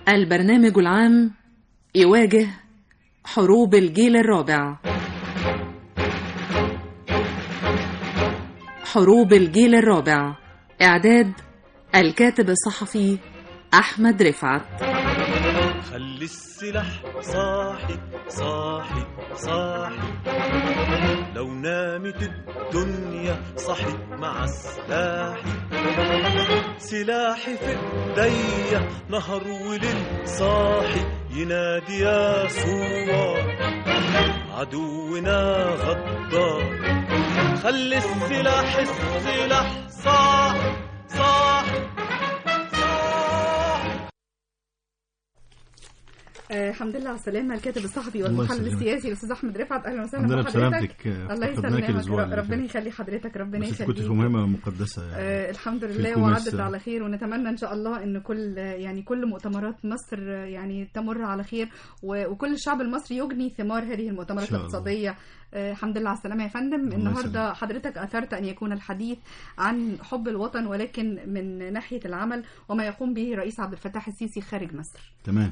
البرنامج العام يواجه حروب الجيل الرابع حروب الجيل الرابع إعداد الكاتب الصحفي أحمد رفعت خلي السلاح صاحي صاحي صاحي لو نامت الدنيا صحي مع سلاحي سلاحي في ايديا نهر وليل صاحي ينادي يا صوار عدونا غدار خلي السلاح السلاح صاحي صاحي صاحي آه، الحمد لله على السلامة الكاتب الصحفي الله والمحلل يسلمك. السياسي الأستاذ أحمد رفعت أهلا وسهلا الحمد لله بحضرتك بسلامتك الله فقدناك يسلمك الأسبوع اللي ربنا فات. يخلي حضرتك ربنا بس كنت في يخليك مهمة مقدسة يعني آه الحمد في لله الكوميرس. وعدت على خير ونتمنى ان شاء الله ان كل يعني كل مؤتمرات مصر آه، يعني تمر على خير و- وكل الشعب المصري يجني ثمار هذه المؤتمرات إن شاء الله. الاقتصاديه آه الحمد لله على السلامه يا فندم الله النهارده يسلمك. حضرتك اثرت ان يكون الحديث عن حب الوطن ولكن من ناحيه العمل وما يقوم به رئيس عبد الفتاح السيسي خارج مصر تمام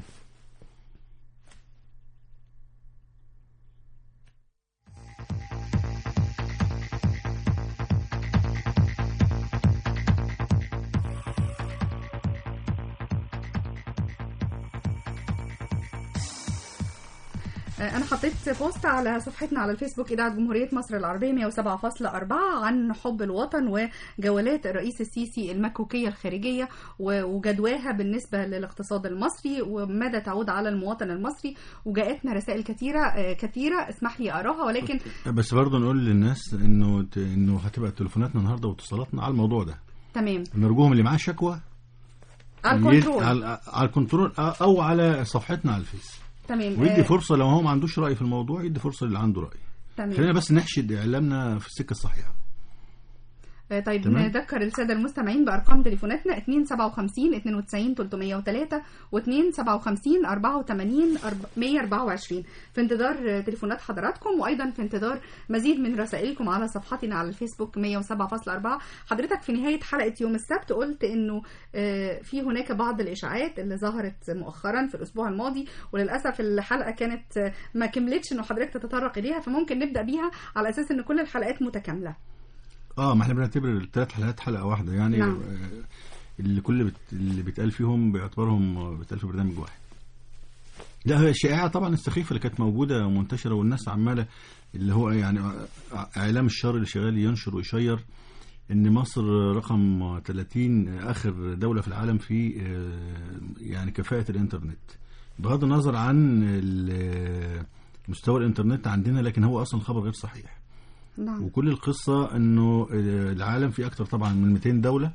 أنا حطيت بوست على صفحتنا على الفيسبوك إذاعة جمهورية مصر العربية 107.4 عن حب الوطن وجولات الرئيس السيسي المكوكية الخارجية و- وجدواها بالنسبة للاقتصاد المصري وماذا تعود على المواطن المصري وجاءتنا رسائل كثيرة آه، كثيرة اسمح لي أراها ولكن بس برضه نقول للناس انه ت- انه هتبقى تليفوناتنا النهارده واتصالاتنا على الموضوع ده تمام نرجوهم اللي معاه شكوى على يد- الكنترول على, على الكنترول او على صفحتنا على الفيس تمام ويدي آه، فرصه لو هو ما عندوش راي في الموضوع يدي فرصه للي عنده راي خلينا تمام بس نحشد اعلامنا في السكه الصحيحه آه، طيب تمام. نذكر الساده المستمعين بارقام تليفوناتنا 257 92 303 و257 84 124 في انتظار آه، تليفونات حضراتكم وايضا في انتظار مزيد من رسائلكم على صفحتنا على الفيسبوك 107.4 حضرتك في نهايه حلقه يوم السبت قلت انه آه، في هناك بعض الاشاعات اللي ظهرت مؤخرا في الاسبوع الماضي وللاسف الحلقه كانت آه، ما كملتش انه حضرتك تتطرق اليها فممكن نبدا بيها على اساس ان كل الحلقات متكامله اه ما احنا بنعتبر الثلاث حلقات حلقه واحده يعني نعم. آه، اللي كل بت... اللي بيتقال فيهم باعتبارهم آه، بيتقال في برنامج واحد لا هي الشائعه طبعا السخيفه اللي كانت موجوده ومنتشره والناس عماله اللي هو يعني آه، اعلام الشر اللي شغال ينشر ويشير ان مصر رقم 30 اخر دوله في العالم في آه، يعني كفاءه الانترنت بغض النظر عن ال- مستوى الانترنت عندنا لكن هو اصلا خبر غير صحيح نعم وكل القصة انه آه، العالم فيه اكتر طبعا من 200 دولة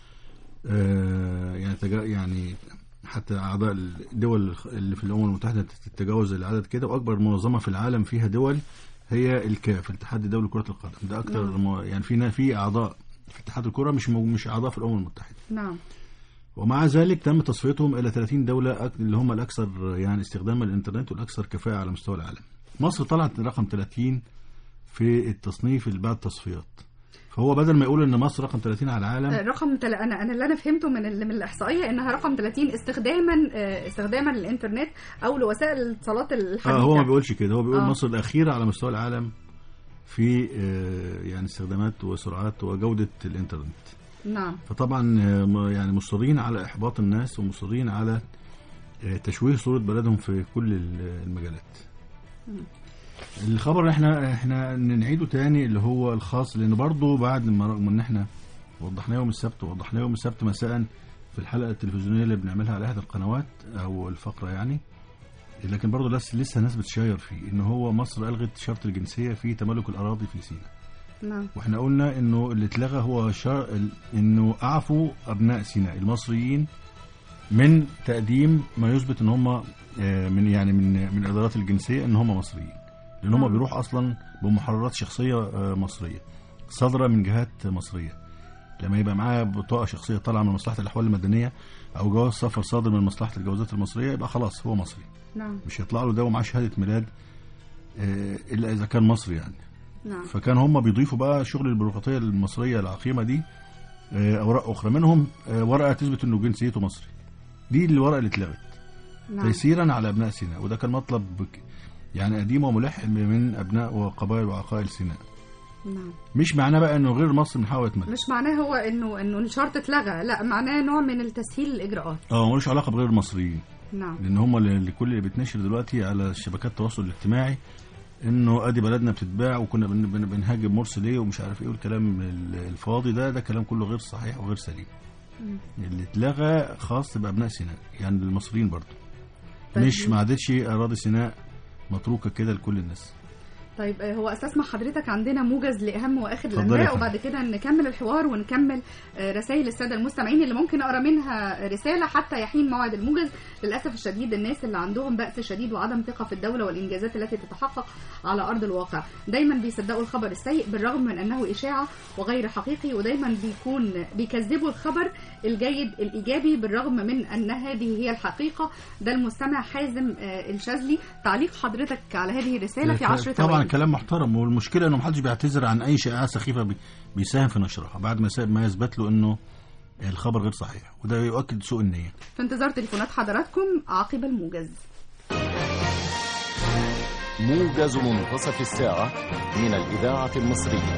آه، يعني تجا يعني حتى اعضاء الدول اللي في الامم المتحدة تتجاوز العدد كده واكبر منظمة في العالم فيها دول هي الكاف الاتحاد الدولي لكرة القدم ده اكتر نعم. م- يعني في في اعضاء في اتحاد الكرة مش مو- مش اعضاء في الامم المتحدة نعم ومع ذلك تم تصفيتهم الى 30 دوله أك- اللي هم الاكثر يعني استخداما للانترنت والاكثر كفاءه على مستوى العالم. مصر طلعت رقم 30 في التصنيف اللي بعد التصفيات. فهو بدل ما يقول ان مصر رقم 30 على العالم رقم تل... انا انا اللي انا فهمته من ال... من الاحصائيه انها رقم 30 استخداما آه، استخداما للانترنت او لوسائل الاتصالات الحديثه آه هو ما بيقولش كده هو بيقول آه. مصر الاخيره على مستوى العالم في آه، يعني استخدامات وسرعات وجوده الانترنت. نعم فطبعا آه، م- يعني مصرين على احباط الناس ومصرين على آه، تشويه صوره بلدهم في كل ال- المجالات. الخبر اللي احنا احنا نعيده تاني اللي هو الخاص لان برضه بعد ما رغم ان احنا وضحناه يوم السبت ووضحناه يوم السبت مساء في الحلقه التلفزيونيه اللي بنعملها على احدى القنوات او الفقره يعني لكن برضه لسه لسه ناس بتشير فيه ان هو مصر الغت شرط الجنسيه في تملك الاراضي في سيناء نعم واحنا قلنا انه اللي اتلغى هو شر... ال- انه اعفوا ابناء سيناء المصريين من تقديم ما يثبت ان هم آه، من يعني من من الادارات الجنسيه ان هم مصريين لان هم نعم. بيروحوا اصلا بمحررات شخصيه آه، مصريه صادره من جهات مصريه لما يبقى معاه بطاقه شخصيه طالعه من مصلحه الاحوال المدنيه او جواز سفر صادر من مصلحه الجوازات المصريه يبقى خلاص هو مصري نعم مش هيطلع له ده ومعاه شهاده ميلاد آه، الا اذا كان مصري يعني نعم فكان هم بيضيفوا بقى شغل البيروقراطيه المصريه العقيمه دي آه، اوراق اخرى منهم آه، ورقه تثبت انه جنسيته مصري دي الورقه اللي اتلغت نعم. تيسيرا على ابناء سيناء وده كان مطلب بك- يعني قديم وملح من ابناء وقبائل وعقائد سيناء نعم مش معناه بقى انه غير مصر من حق يتملك مش معناه هو انه انه الشرط اتلغى لا معناه نوع من التسهيل الاجراءات اه ملوش علاقه بغير المصريين نعم لان هم اللي اللي كل اللي بتنشر دلوقتي على شبكات التواصل الاجتماعي انه ادي بلدنا بتتباع وكنا بن- بن- بنهاجم مرسي ليه ومش عارف ايه والكلام ال- الفاضي ده ده كلام كله غير صحيح وغير سليم اللي اتلغى خاص بابناء سيناء يعني المصريين برضه طيب. مش ما عادتش اراضي سيناء متروكه كده لكل الناس طيب آه، هو استسمح حضرتك عندنا موجز لاهم واخر اتفضلي يا الانباء فندم. وبعد كده نكمل الحوار ونكمل آه، رسائل الساده المستمعين اللي ممكن اقرا منها رساله حتى يحين موعد الموجز للاسف الشديد الناس اللي عندهم بأس شديد وعدم ثقه في الدوله والانجازات التي تتحقق على ارض الواقع دايما بيصدقوا الخبر السيء بالرغم من انه اشاعه وغير حقيقي ودايما بيكون بيكذبوا الخبر الجيد الايجابي بالرغم من ان هذه هي الحقيقه ده المستمع حازم آه، الشاذلي تعليق حضرتك على هذه الرساله في 10 طبعا ثواني كلام محترم والمشكله انه محدش بيعتذر عن اي شائعه سخيفه بي- بيساهم في نشرها بعد ما سا- ما يثبت له انه الخبر غير صحيح وده يؤكد سوء النيه في انتظار تليفونات حضراتكم عقب الموجز موجز منتصف الساعة من الإذاعة المصرية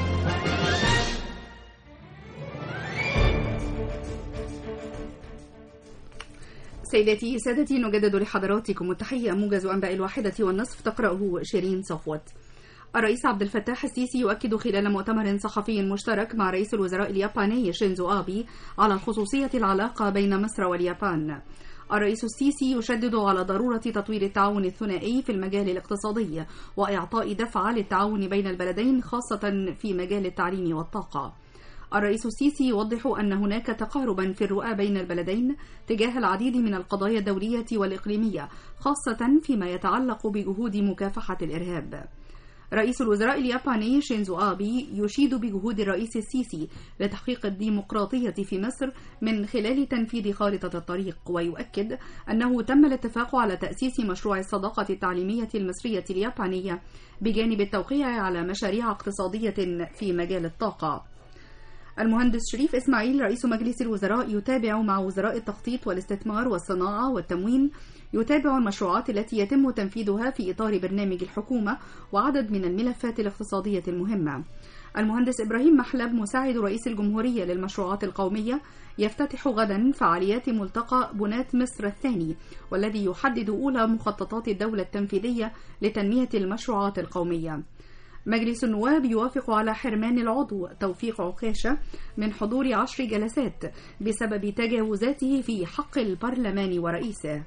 سيداتي سادتي نجدد لحضراتكم التحية موجز أنباء الواحدة والنصف تقرأه شيرين صفوت الرئيس عبد الفتاح السيسي يؤكد خلال مؤتمر صحفي مشترك مع رئيس الوزراء الياباني شينزو آبي على خصوصية العلاقة بين مصر واليابان الرئيس السيسي يشدد على ضرورة تطوير التعاون الثنائي في المجال الاقتصادي وإعطاء دفعة للتعاون بين البلدين خاصة في مجال التعليم والطاقة الرئيس السيسي يوضح أن هناك تقاربا في الرؤى بين البلدين تجاه العديد من القضايا الدولية والإقليمية خاصة فيما يتعلق بجهود مكافحة الإرهاب رئيس الوزراء الياباني شينزو آبي يشيد بجهود الرئيس السيسي لتحقيق الديمقراطية في مصر من خلال تنفيذ خارطة الطريق ويؤكد أنه تم الاتفاق على تأسيس مشروع الصداقة التعليمية المصرية اليابانية بجانب التوقيع على مشاريع اقتصادية في مجال الطاقة المهندس شريف إسماعيل رئيس مجلس الوزراء يتابع مع وزراء التخطيط والاستثمار والصناعة والتموين يتابع المشروعات التي يتم تنفيذها في إطار برنامج الحكومة وعدد من الملفات الاقتصادية المهمة المهندس إبراهيم محلب مساعد رئيس الجمهورية للمشروعات القومية يفتتح غدا فعاليات ملتقى بنات مصر الثاني والذي يحدد أولى مخططات الدولة التنفيذية لتنمية المشروعات القومية مجلس النواب يوافق على حرمان العضو توفيق عكاشة من حضور عشر جلسات بسبب تجاوزاته في حق البرلمان ورئيسه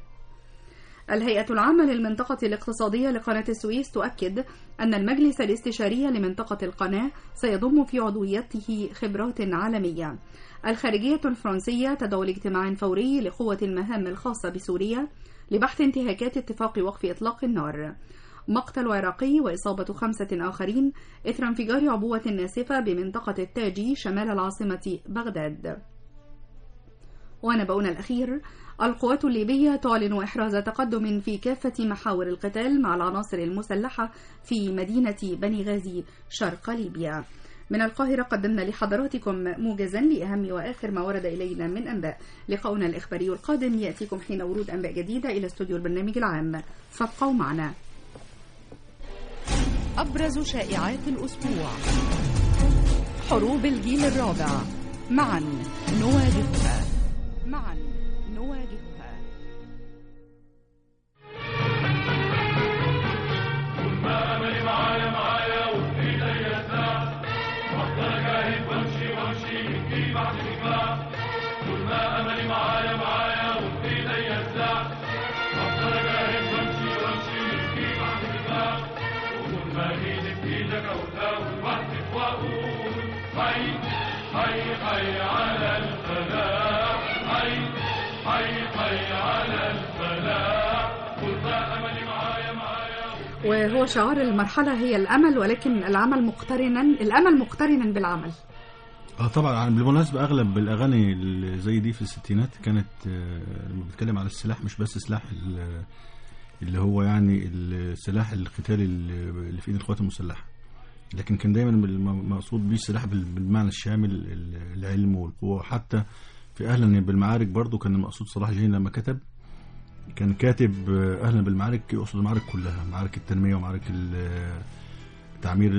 الهيئة العامة للمنطقة الاقتصادية لقناة السويس تؤكد أن المجلس الاستشاري لمنطقة القناة سيضم في عضويته خبرات عالمية. الخارجية الفرنسية تدعو لاجتماع فوري لقوة المهام الخاصة بسوريا لبحث انتهاكات اتفاق وقف إطلاق النار. مقتل عراقي وإصابة خمسة آخرين إثر انفجار عبوة ناسفة بمنطقة التاجي شمال العاصمة بغداد. ونبأنا الأخير القوات الليبية تعلن إحراز تقدم في كافة محاور القتال مع العناصر المسلحة في مدينة بني غازي شرق ليبيا من القاهرة قدمنا لحضراتكم موجزا لأهم وآخر ما ورد إلينا من أنباء لقاؤنا الإخباري القادم يأتيكم حين ورود أنباء جديدة إلى استوديو البرنامج العام فابقوا معنا أبرز شائعات الأسبوع حروب الجيل الرابع معا نواجهها معا نواجهها وهو شعار المرحلة هي الأمل ولكن العمل مقترنا الأمل مقترنا بالعمل اه طبعا بالمناسبه اغلب الاغاني اللي زي دي في الستينات كانت آه، لما بتتكلم على السلاح مش بس سلاح ال- اللي هو يعني السلاح القتالي اللي اللي في ايد القوات المسلحه لكن كان دايما الم- مقصود بيه السلاح بال- بالمعنى الشامل ال- العلم والقوه حتى في اهلا بالمعارك برضو كان المقصود صلاح جاهين لما كتب كان كاتب آه، اهلا بالمعارك يقصد المعارك كلها معارك التنميه ومعارك ال- تعمير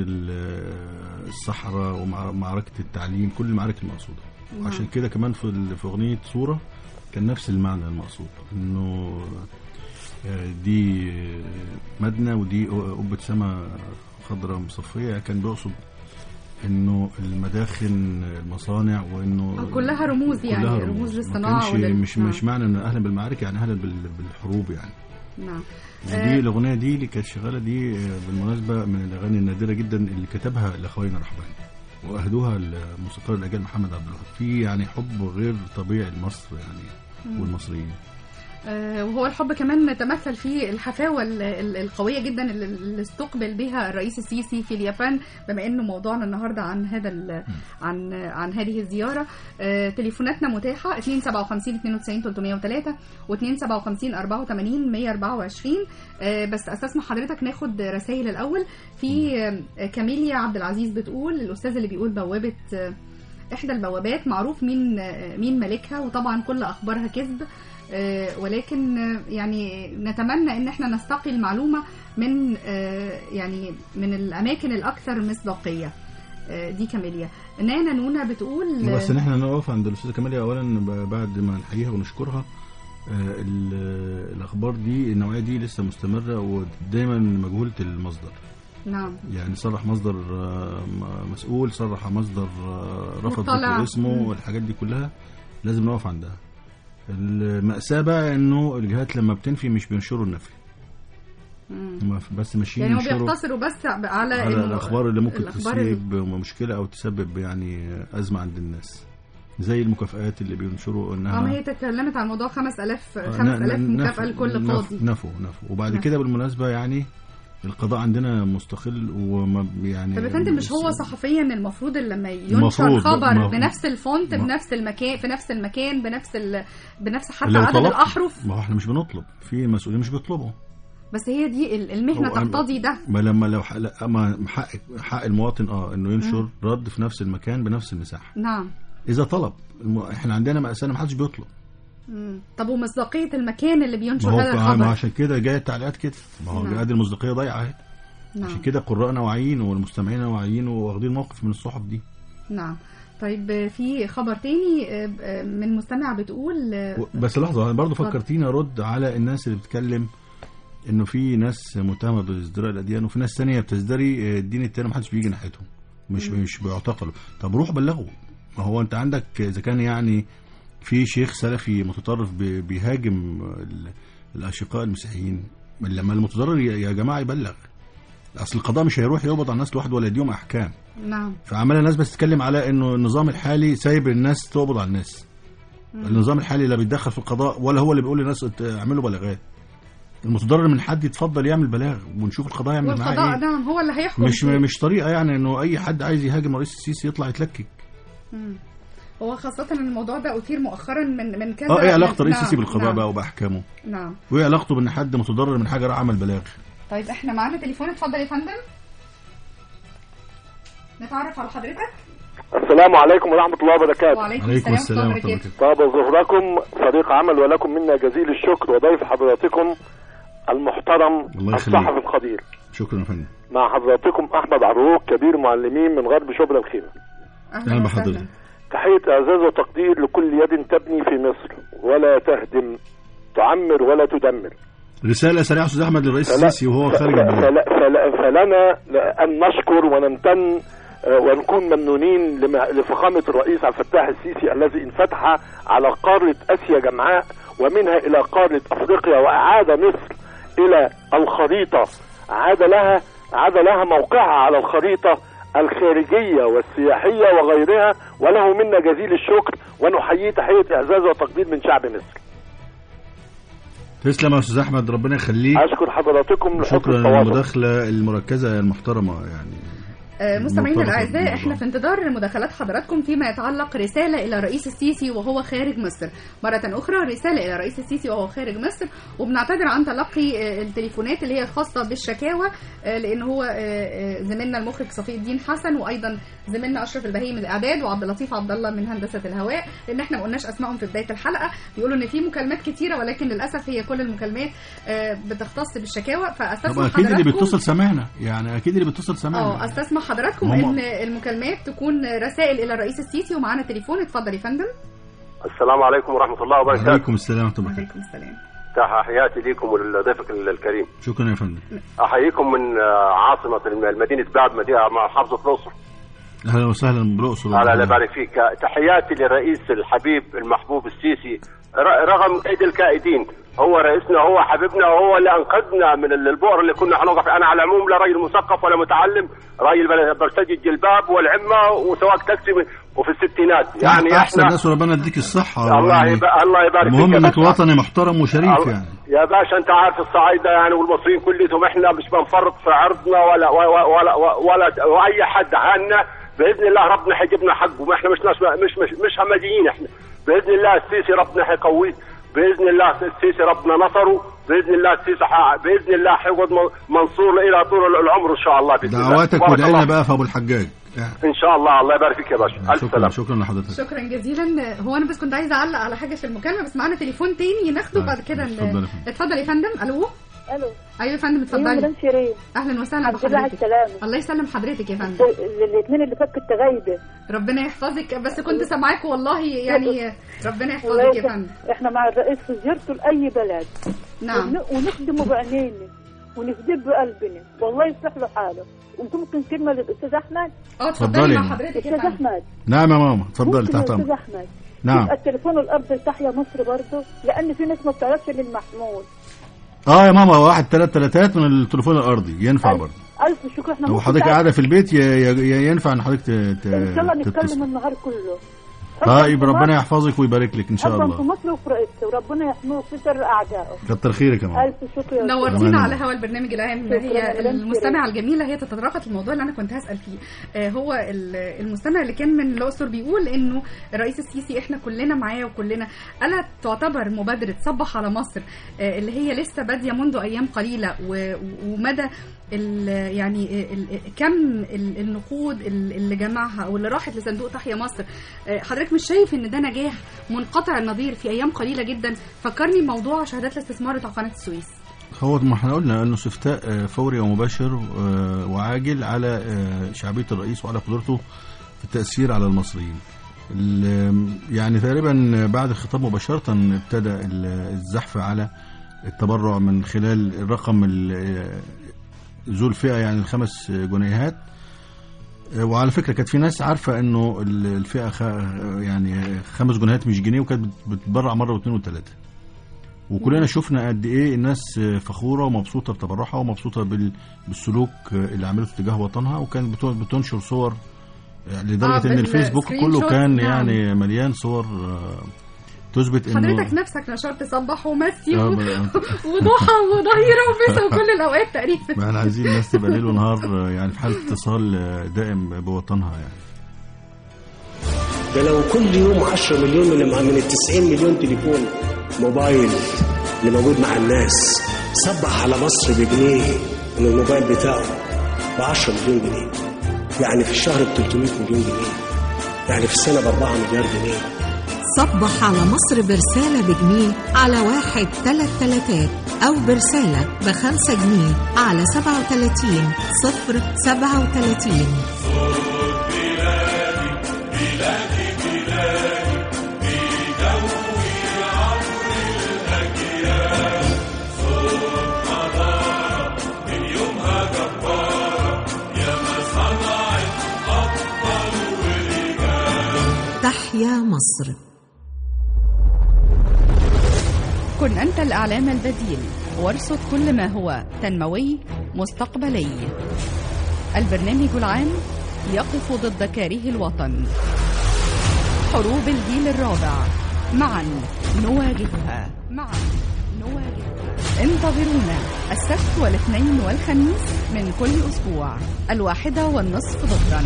ال- الصحراء ومعركه التعليم كل المعارك المقصوده وعشان كده كمان في ال- في اغنيه صوره كان نفس المعنى المقصود انه آه، دي آه، مدنة ودي قبة سما خضراء مصفية كان بيقصد انه المداخن المصانع وانه كلها رموز يعني كلها رموز ما للصناعه كانش ولل- مش نعم. مش معنى ان اهلا بالمعارك يعني اهلا بال- بالحروب يعني نعم دي آه، الاغنيه دي اللي كانت شغاله دي آه، بالمناسبه من الاغاني النادره جدا اللي كتبها لاخوينا رحباني واهدوها الموسيقار الاجل محمد عبد الوهاب في يعني حب غير طبيعي لمصر يعني والمصريين آه، وهو الحب كمان تمثل في الحفاوة ال- ال- القوية جدا اللي اللي استقبل بها الرئيس السيسي في اليابان بما انه موضوعنا النهارده عن هذا ال- عن عن هذه الزيارة آه، تليفوناتنا متاحة 257 92 303 و257 84 124 آه، بس استسمح حضرتك ناخد رسائل الاول في آه، كاميليا عبد العزيز بتقول الاستاذ اللي بيقول بوابة آه، احدى البوابات معروف مين آه، مين مالكها وطبعا كل اخبارها كذب آه، ولكن آه، يعني نتمنى ان احنا نستقي المعلومه من آه، يعني من الاماكن الاكثر مصداقيه آه، دي كاميليا نانا نونا بتقول بس ان احنا نقف عند الاستاذه كماليا اولا ب- بعد ما نحييها ونشكرها آه، ال- الاخبار دي النوعيه دي لسه مستمره ودايما مجهوله المصدر نعم يعني صرح مصدر آه، م- مسؤول صرح مصدر آه، رفض مطلع. ذكر اسمه مم. والحاجات دي كلها لازم نقف عندها المأساة بقى انه الجهات لما بتنفي مش بينشروا النفي مم. هم بس ماشيين يعني هو ينشروا بيقتصروا بس على على إنه الاخبار اللي ممكن الأخبار اللي- تصيب مشكله او تسبب يعني ازمه عند الناس زي المكافآت اللي بينشروا انها اه ما هي تكلمت عن موضوع 5000 آه، 5000 ن- ن- مكافأة نفوا- لكل نفوا- قاضي نفوا نفوا وبعد نفوا. كده بالمناسبه يعني القضاء عندنا مستقل وما يعني طب يا فندم مش هو صحفيا المفروض لما ينشر المفروض، خبر ما- بنفس الفونت ما- بنفس المكان في نفس المكان بنفس ال... بنفس حتى لو عدد طلبت- الاحرف ما هو احنا مش بنطلب في مسؤولين مش بيطلبوا بس هي دي ال- المهنه هو أنا- تقتضي ده ما لما لو حق, لا، ما حق حق المواطن اه انه ينشر رد في نفس المكان بنفس المساحه نعم اذا طلب الم... احنا عندنا مأساة ما حدش بيطلب مم. طب ومصداقيه المكان اللي ما بينشر هو هذا ما الخبر عشان كده جايه التعليقات كده ما هو نعم. ادي المصداقيه ضايعه اهي نعم عشان كده قراءنا واعيين والمستمعين واعيين واخدين موقف من الصحف دي نعم طيب آه، في خبر تاني آه، آه، من مستمع بتقول آه، و- بس لحظه انا برضه اتفضل. فكرتيني ارد على الناس اللي بتتكلم انه في ناس متهمه بازدراء الاديان وفي ناس ثانيه بتزدري الدين التاني ما حدش بيجي ناحيتهم مش مش بيعتقلوا طب روح بلغوا ما هو انت عندك اذا كان يعني في شيخ سلفي متطرف بي- بيهاجم ال- الاشقاء المسيحيين لما المتضرر يا يا جماعه يبلغ اصل القضاء مش هيروح يقبض على الناس لوحده ولا يديهم احكام نعم فعمال الناس بس تتكلم على انه النظام الحالي سايب الناس تقبض على الناس النظام الحالي لا بيتدخل في القضاء ولا هو اللي بيقول للناس ات- اعملوا بلاغات المتضرر من حد يتفضل يعمل بلاغ ونشوف القضاء يعمل والقضاء معاه ايه نعم هو اللي هيحكم مش فيه. مش طريقه يعني انه اي حد عايز يهاجم رئيس السيسي يطلع يتلكك مم. هو خاصة إن الموضوع ده أثير مؤخرا من من كذا اه ايه علاقه من- رئيس نعم، السيسي بالقضاء نعم، بقى وباحكامه نعم وايه علاقته بان حد متضرر من حاجه راح عمل بلاغ طيب احنا معانا تليفون اتفضل يا فندم نتعرف على حضرتك السلام عليكم ورحمة الله وبركاته وعليكم عليكم السلام السلام ورحمة الله ورحمه الله وبركاته وبركاته طاب ظهركم فريق عمل ولكم منا جزيل الشكر وضيف حضراتكم المحترم الله يخليك. الصحفي القدير شكرا يا فندم مع حضراتكم أحمد عروق كبير معلمين من غرب شبرا الخيمة اهلا أهلا بحضرتك وسهلا تحية إعزاز وتقدير لكل يد تبني في مصر ولا تهدم تعمر ولا تدمر رساله سريعه استاذ احمد للرئيس فلا- السيسي وهو ف- خارج ف- البلد فلا- فلا- فلنا أن نشكر ونمتن آه، ونكون ممنونين لما- لفخامة الرئيس عبد الفتاح السيسي الذي انفتح على قارة آسيا جمعاء ومنها إلى قارة أفريقيا وأعاد مصر إلى الخريطة عاد لها عاد لها موقعها على الخريطة الخارجية والسياحية وغيرها وله منا جزيل الشكر ونحييه تحية إعزاز وتقدير من شعب مصر تسلم يا استاذ احمد ربنا يخليك أشكر حضراتكم لحسن شكرا التواصل للمداخله المركزه المحترمه يعني آه، مستمعينا مرتبطة الاعزاء بالموضوع. احنا في انتظار مداخلات حضراتكم فيما يتعلق رساله الى الرئيس السيسي وهو خارج مصر مره اخرى رساله الى الرئيس السيسي وهو خارج مصر وبنعتذر عن تلقي آه، التليفونات اللي هي خاصه بالشكاوى آه، لان هو آه، آه، زميلنا المخرج صفي الدين حسن وايضا زميلنا اشرف البهي من الاعداد وعبد اللطيف عبد الله من هندسه الهواء لان احنا ما قلناش اسمائهم في بدايه الحلقه بيقولوا ان في مكالمات كتيره ولكن للاسف هي كل المكالمات آه، بتختص بالشكاوى طب فاستسمح اكيد اللي حضراتكم بيتصل سامعنا يعني اكيد اللي بيتصل اه سامعنا استسمح حضراتكم هم- ان المكالمات تكون رسائل الى الرئيس السيسي ومعانا تليفون اتفضل يا فندم السلام عليكم ورحمة الله وبركاته عليكم السلام ورحمه الله وعليكم السلام تحياتي لكم ولضيفك الكريم شكرا يا فندم أحييكم من آه، عاصمة المدينة بعد مدينة محافظة الأقصر اهلا وسهلا بالاقصر على لا يبارك فيك تحياتي للرئيس الحبيب المحبوب السيسي ر- رغم كيد الكائدين هو رئيسنا هو حبيبنا وهو اللي انقذنا من ال- البؤر اللي كنا حنوقف انا على العموم لا راجل مثقف ولا متعلم راجل بل- برتدي الجلباب والعمه وسواق تاكسي وفي الستينات يعني احسن احنا ناس وربنا يديك الصحه الله يعني يبارك الله يبارك المهم فيك يا انك باشا. وطني محترم وشريف الله- يعني يا باشا انت عارف الصعايده يعني والمصريين كلهم احنا مش بنفرط في عرضنا ولا ولا ولا, ولا, ولا واي حد عنا باذن الله ربنا حيجيبنا حقه ما احنا مش ناس مش مش مش همجيين احنا باذن الله السيسي ربنا حيقويه باذن الله السيسي ربنا نصره باذن الله السيسي ح- باذن الله حيقعد م- منصور الى طول العمر ان شاء الله باذن الله دعواتك بارك ودعينا الله. بقى في ابو الحجاج ان شاء الله الله يبارك فيك يا باشا الف شكرا سلامه شكرا لحضرتك شكرا جزيلا هو انا بس كنت عايزه اعلق على حاجه في المكالمه بس معانا تليفون تاني ناخده طيب، بعد كده ن- اتفضل يا فندم. اتفضل يا فندم الو الو ايوه يا فندم ايوه اتفضلي مدام شيرين اهلا وسهلا الحمد لله على بحضرتك السلامه الله يسلم حضرتك يا فندم الاثنين اللي فات كنت غايبه ربنا يحفظك بس كنت سامعاك والله يعني ربنا الله يحفظك يا يسلمك. فندم احنا مع الرئيس في زيارته لاي بلد نعم ون- ونخدمه بعينينا ونفديه بقلبنا والله يصلح له حاله وممكن كلمه للاستاذ احمد اه اتفضلي اتفضلي يا مع ماما. حضرتك يا استاذ فندم احمد نعم يا ماما اتفضلي ممكن تحت يا استاذ امرك احمد نعم يبقى التليفون الارضي تحيا مصر برضه لان في ناس ما بتعرفش للمحمول اه يا ماما واحد ثلاث ثلاثات من التليفون الارضي ينفع برضه الف شكر احنا لو ممكن حضرتك تعرف- قاعده في البيت ي- ي- ينفع ان حضرتك ت- ت- ان شاء الله نتكلم تتصل النهار كله طيب حباً في ربنا مصر- يحفظك ويبارك لك ان شاء حباً في الله مصر وفي رئيسته وربنا يحميه في شر اعدائه كتر خيرك يا ماما الف شكر يا أستاذ. نورتينا تمام. على هوا البرنامج العام شكراً هي يا مدام المستمعة الجميلة هي تتطرقت الموضوع اللي أنا كنت هسأل فيه آه، هو ال- المستمع اللي كان من الأقصر بيقول إنه الرئيس السيسي إحنا كلنا معاه وكلنا ألا تعتبر مبادرة صبح على مصر آه، اللي هي لسه بادية منذ أيام قليلة و- ومدى ال- يعني ال- كم ال- النقود ال- اللي جمعها او اللي راحت لصندوق تحيا مصر آه، حضرتك مش شايف ان ده نجاح منقطع النظير في ايام قليله جدا فكرني بموضوع شهادات الاستثمار بتاع قناه السويس هو ما احنا قلنا انه استفتاء آه، فوري ومباشر آه، وعاجل على آه، شعبيه الرئيس وعلى قدرته في التاثير على المصريين ال- يعني تقريبا بعد الخطاب مباشره ابتدى ال- الزحف على التبرع من خلال الرقم ال- ذو الفئه يعني الخمس جنيهات آه، وعلى فكره كانت في ناس عارفه انه ال- الفئه خ... يعني خمس جنيهات مش جنيه وكانت بت- بتتبرع مره واثنين وثلاثه وكلنا شفنا قد ايه الناس فخوره ومبسوطه بتبرعها ومبسوطه بال- بالسلوك اللي عملته تجاه وطنها وكانت بت- بتنشر صور يعني آه، لدرجه ان الفيسبوك بالسكرين كله شوت، كان نعم. يعني مليان صور آه، تثبت انه حضرتك نفسك نشرت صبح ومسي آه، و- ب- وضحى وظهيره ومسا وكل الاوقات تقريبا ما احنا عايزين الناس تبقى ليل ونهار آه، يعني في حاله اتصال آه، دائم بوطنها يعني ده لو كل يوم 10 مليون من من ال 90 مليون تليفون موبايل اللي موجود مع الناس صبح على مصر بجنيه من الموبايل بتاعه ب 10 مليون جنيه يعني في الشهر ب 300 مليون جنيه يعني في السنه ب 4 مليار جنيه صبح على مصر برسالة بجنيه على واحد تلات تلاتات أو برسالة بخمسة جنيه على سبعة وتلاتين صفر سبعة وتلاتين تحيا مصر كن أنت الإعلام البديل وارصد كل ما هو تنموي مستقبلي البرنامج العام يقف ضد كاره الوطن حروب الجيل الرابع معا نواجهها معا نواجه انتظرونا السبت والاثنين والخميس من كل أسبوع الواحدة والنصف ظهرا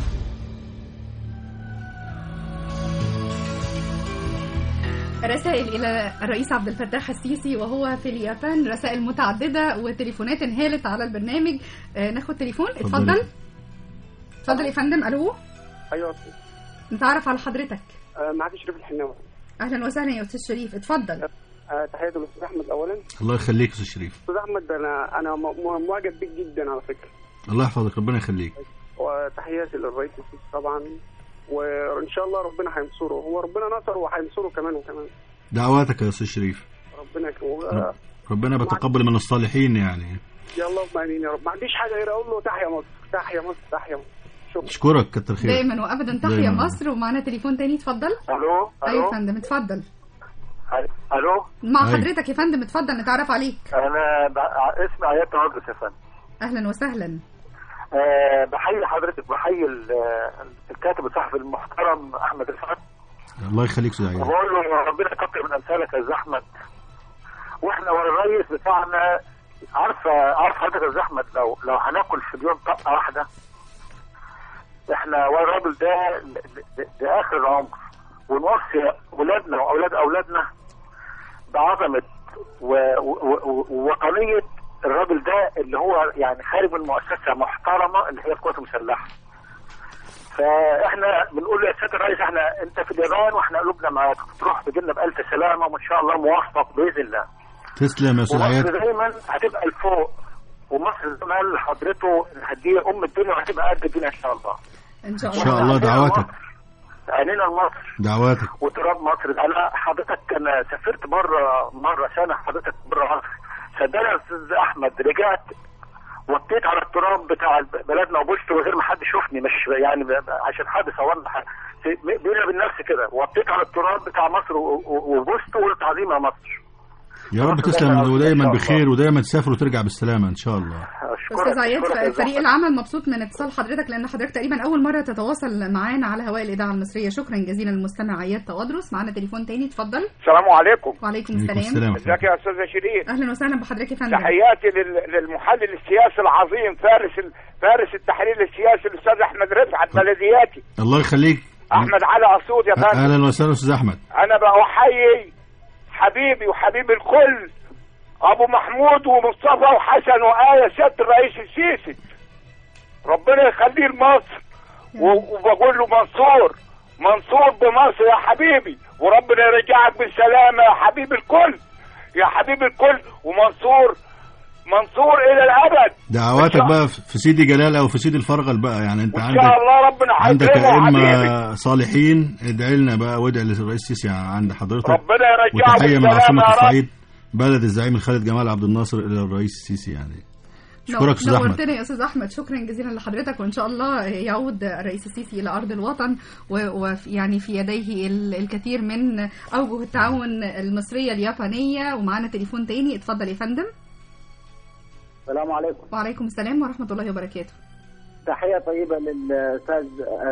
رسائل إلى الرئيس عبد الفتاح السيسي وهو في اليابان رسائل متعددة وتليفونات انهالت على البرنامج آه، ناخد تليفون اتفضل اتفضل يا فندم ألو ايوه أستاذ. نتعرف على حضرتك آه، معاك شريف الحناوي أهلا وسهلا يا أستاذ شريف اتفضل آه، تحياتي للاستاذ احمد اولا الله يخليك يا استاذ شريف استاذ احمد انا انا م- م- معجب بيك جدا على فكره الله يحفظك ربنا يخليك وتحياتي للرئيس السيسي طبعا وان شاء الله ربنا هينصره هو ربنا نصره وهينصره كمان وكمان دعواتك يا استاذ شريف ربنا يكرمه آه، ربنا بيتقبل من الصالحين يعني يا اللهم امين يا رب ما عنديش حاجه غير اقول له تحيا مصر تحيا مصر تحيا مصر شكرا اشكرك كتر خير دايما وأبدا تحيا دايماً. مصر ومعنا تليفون تاني اتفضل الو أيوة يا فندم اتفضل الو مع أيوة. حضرتك يا فندم اتفضل نتعرف عليك انا ب... اسمي ايات تواجس يا فندم أهلا وسهلا أه بحيي حضرتك بحيي ال- الكاتب الصحفي المحترم احمد رفعت الله يخليك استاذ عياد وبقول له ربنا يكتر من امثالك يا أستاذ احمد واحنا ورا الرئيس بتاعنا عارفه عارف حضرتك يا أستاذ احمد لو لو هناكل في اليوم طقه واحده احنا ورا الراجل ده ل- ل- لاخر العمر ونوصي اولادنا واولاد اولادنا بعظمه و- و- و- ووطنيه الراجل ده اللي هو يعني خارج من مؤسسه محترمه اللي هي القوات المسلحه. فاحنا بنقول له يا سياده الرئيس احنا انت في اليابان واحنا قلوبنا معاك تروح تجينا بالف سلامه وان شاء الله موفق باذن الله. تسلم يا استاذ عياد ومصر دايما هتبقى لفوق ومصر زي ما قال حضرته هديه ام الدنيا وهتبقى قد الدنيا ان شاء الله. إن شاء ان شاء الله دعواتك عينينا لمصر دعواتك وتراب مصر انا حضرتك انا سافرت مره مره سنه حضرتك بره مصر صدقني يا استاذ احمد رجعت وطيت على التراب بتاع بلدنا وبوست من غير ما حد يشوفني مش يعني ب- ب- عشان حد صورنا ح- في- بيني وبين نفسي كده وطيت على التراب بتاع مصر و- و- وبوست وقلت عظيم يا مصر يا رب تسلم ودايما بخير ودايما تسافر وترجع بالسلامه ان شاء الله استاذ عياد فريق العمل مبسوط من اتصال حضرتك لان حضرتك تقريبا اول مره تتواصل معانا على هواء الاذاعه المصريه شكرا جزيلا للمستمع عياد توادرس معانا تليفون تاني اتفضل السلام عليكم وعليكم السلام ازيك يا استاذه شيرين اهلا وسهلا بحضرتك يا فندم تحياتي لل- للمحلل السياسي العظيم فارس ال... فارس التحليل السياسي الاستاذ احمد رفعت بلدياتي الله يخليك احمد علي اسود يا فندم اهلا وسهلا استاذ احمد انا بقى احيي حبيبي وحبيب الكل ابو محمود ومصطفى وحسن وآية سيادة الرئيس السيسي ربنا يخليه لمصر و- وبقول له منصور منصور بمصر يا حبيبي وربنا يرجعك بالسلامة يا حبيب الكل يا حبيب الكل ومنصور منصور الى الابد دعواتك بقى في سيدي جلال او في سيدي الفرغل بقى يعني انت ان عندك شاء الله ربنا عندك هيكرمه حبيبي ائمه صالحين ادعي لنا بقى وادعي للرئيس السيسي عند حضرتك ربنا يرجعه وتحيه من بالسلامة عاصمه يا رب. الصعيد بلد الزعيم الخالد جمال عبد الناصر الى الرئيس السيسي يعني اشكرك استاذ احمد نورتنا يا استاذ احمد شكرا جزيلا لحضرتك وان شاء الله يعود الرئيس السيسي الى ارض الوطن ويعني في يديه ال- الكثير من اوجه التعاون المصريه اليابانيه ومعانا تليفون تاني اتفضل يا فندم السلام عليكم وعليكم السلام ورحمه الله وبركاته تحية طيبة للأستاذ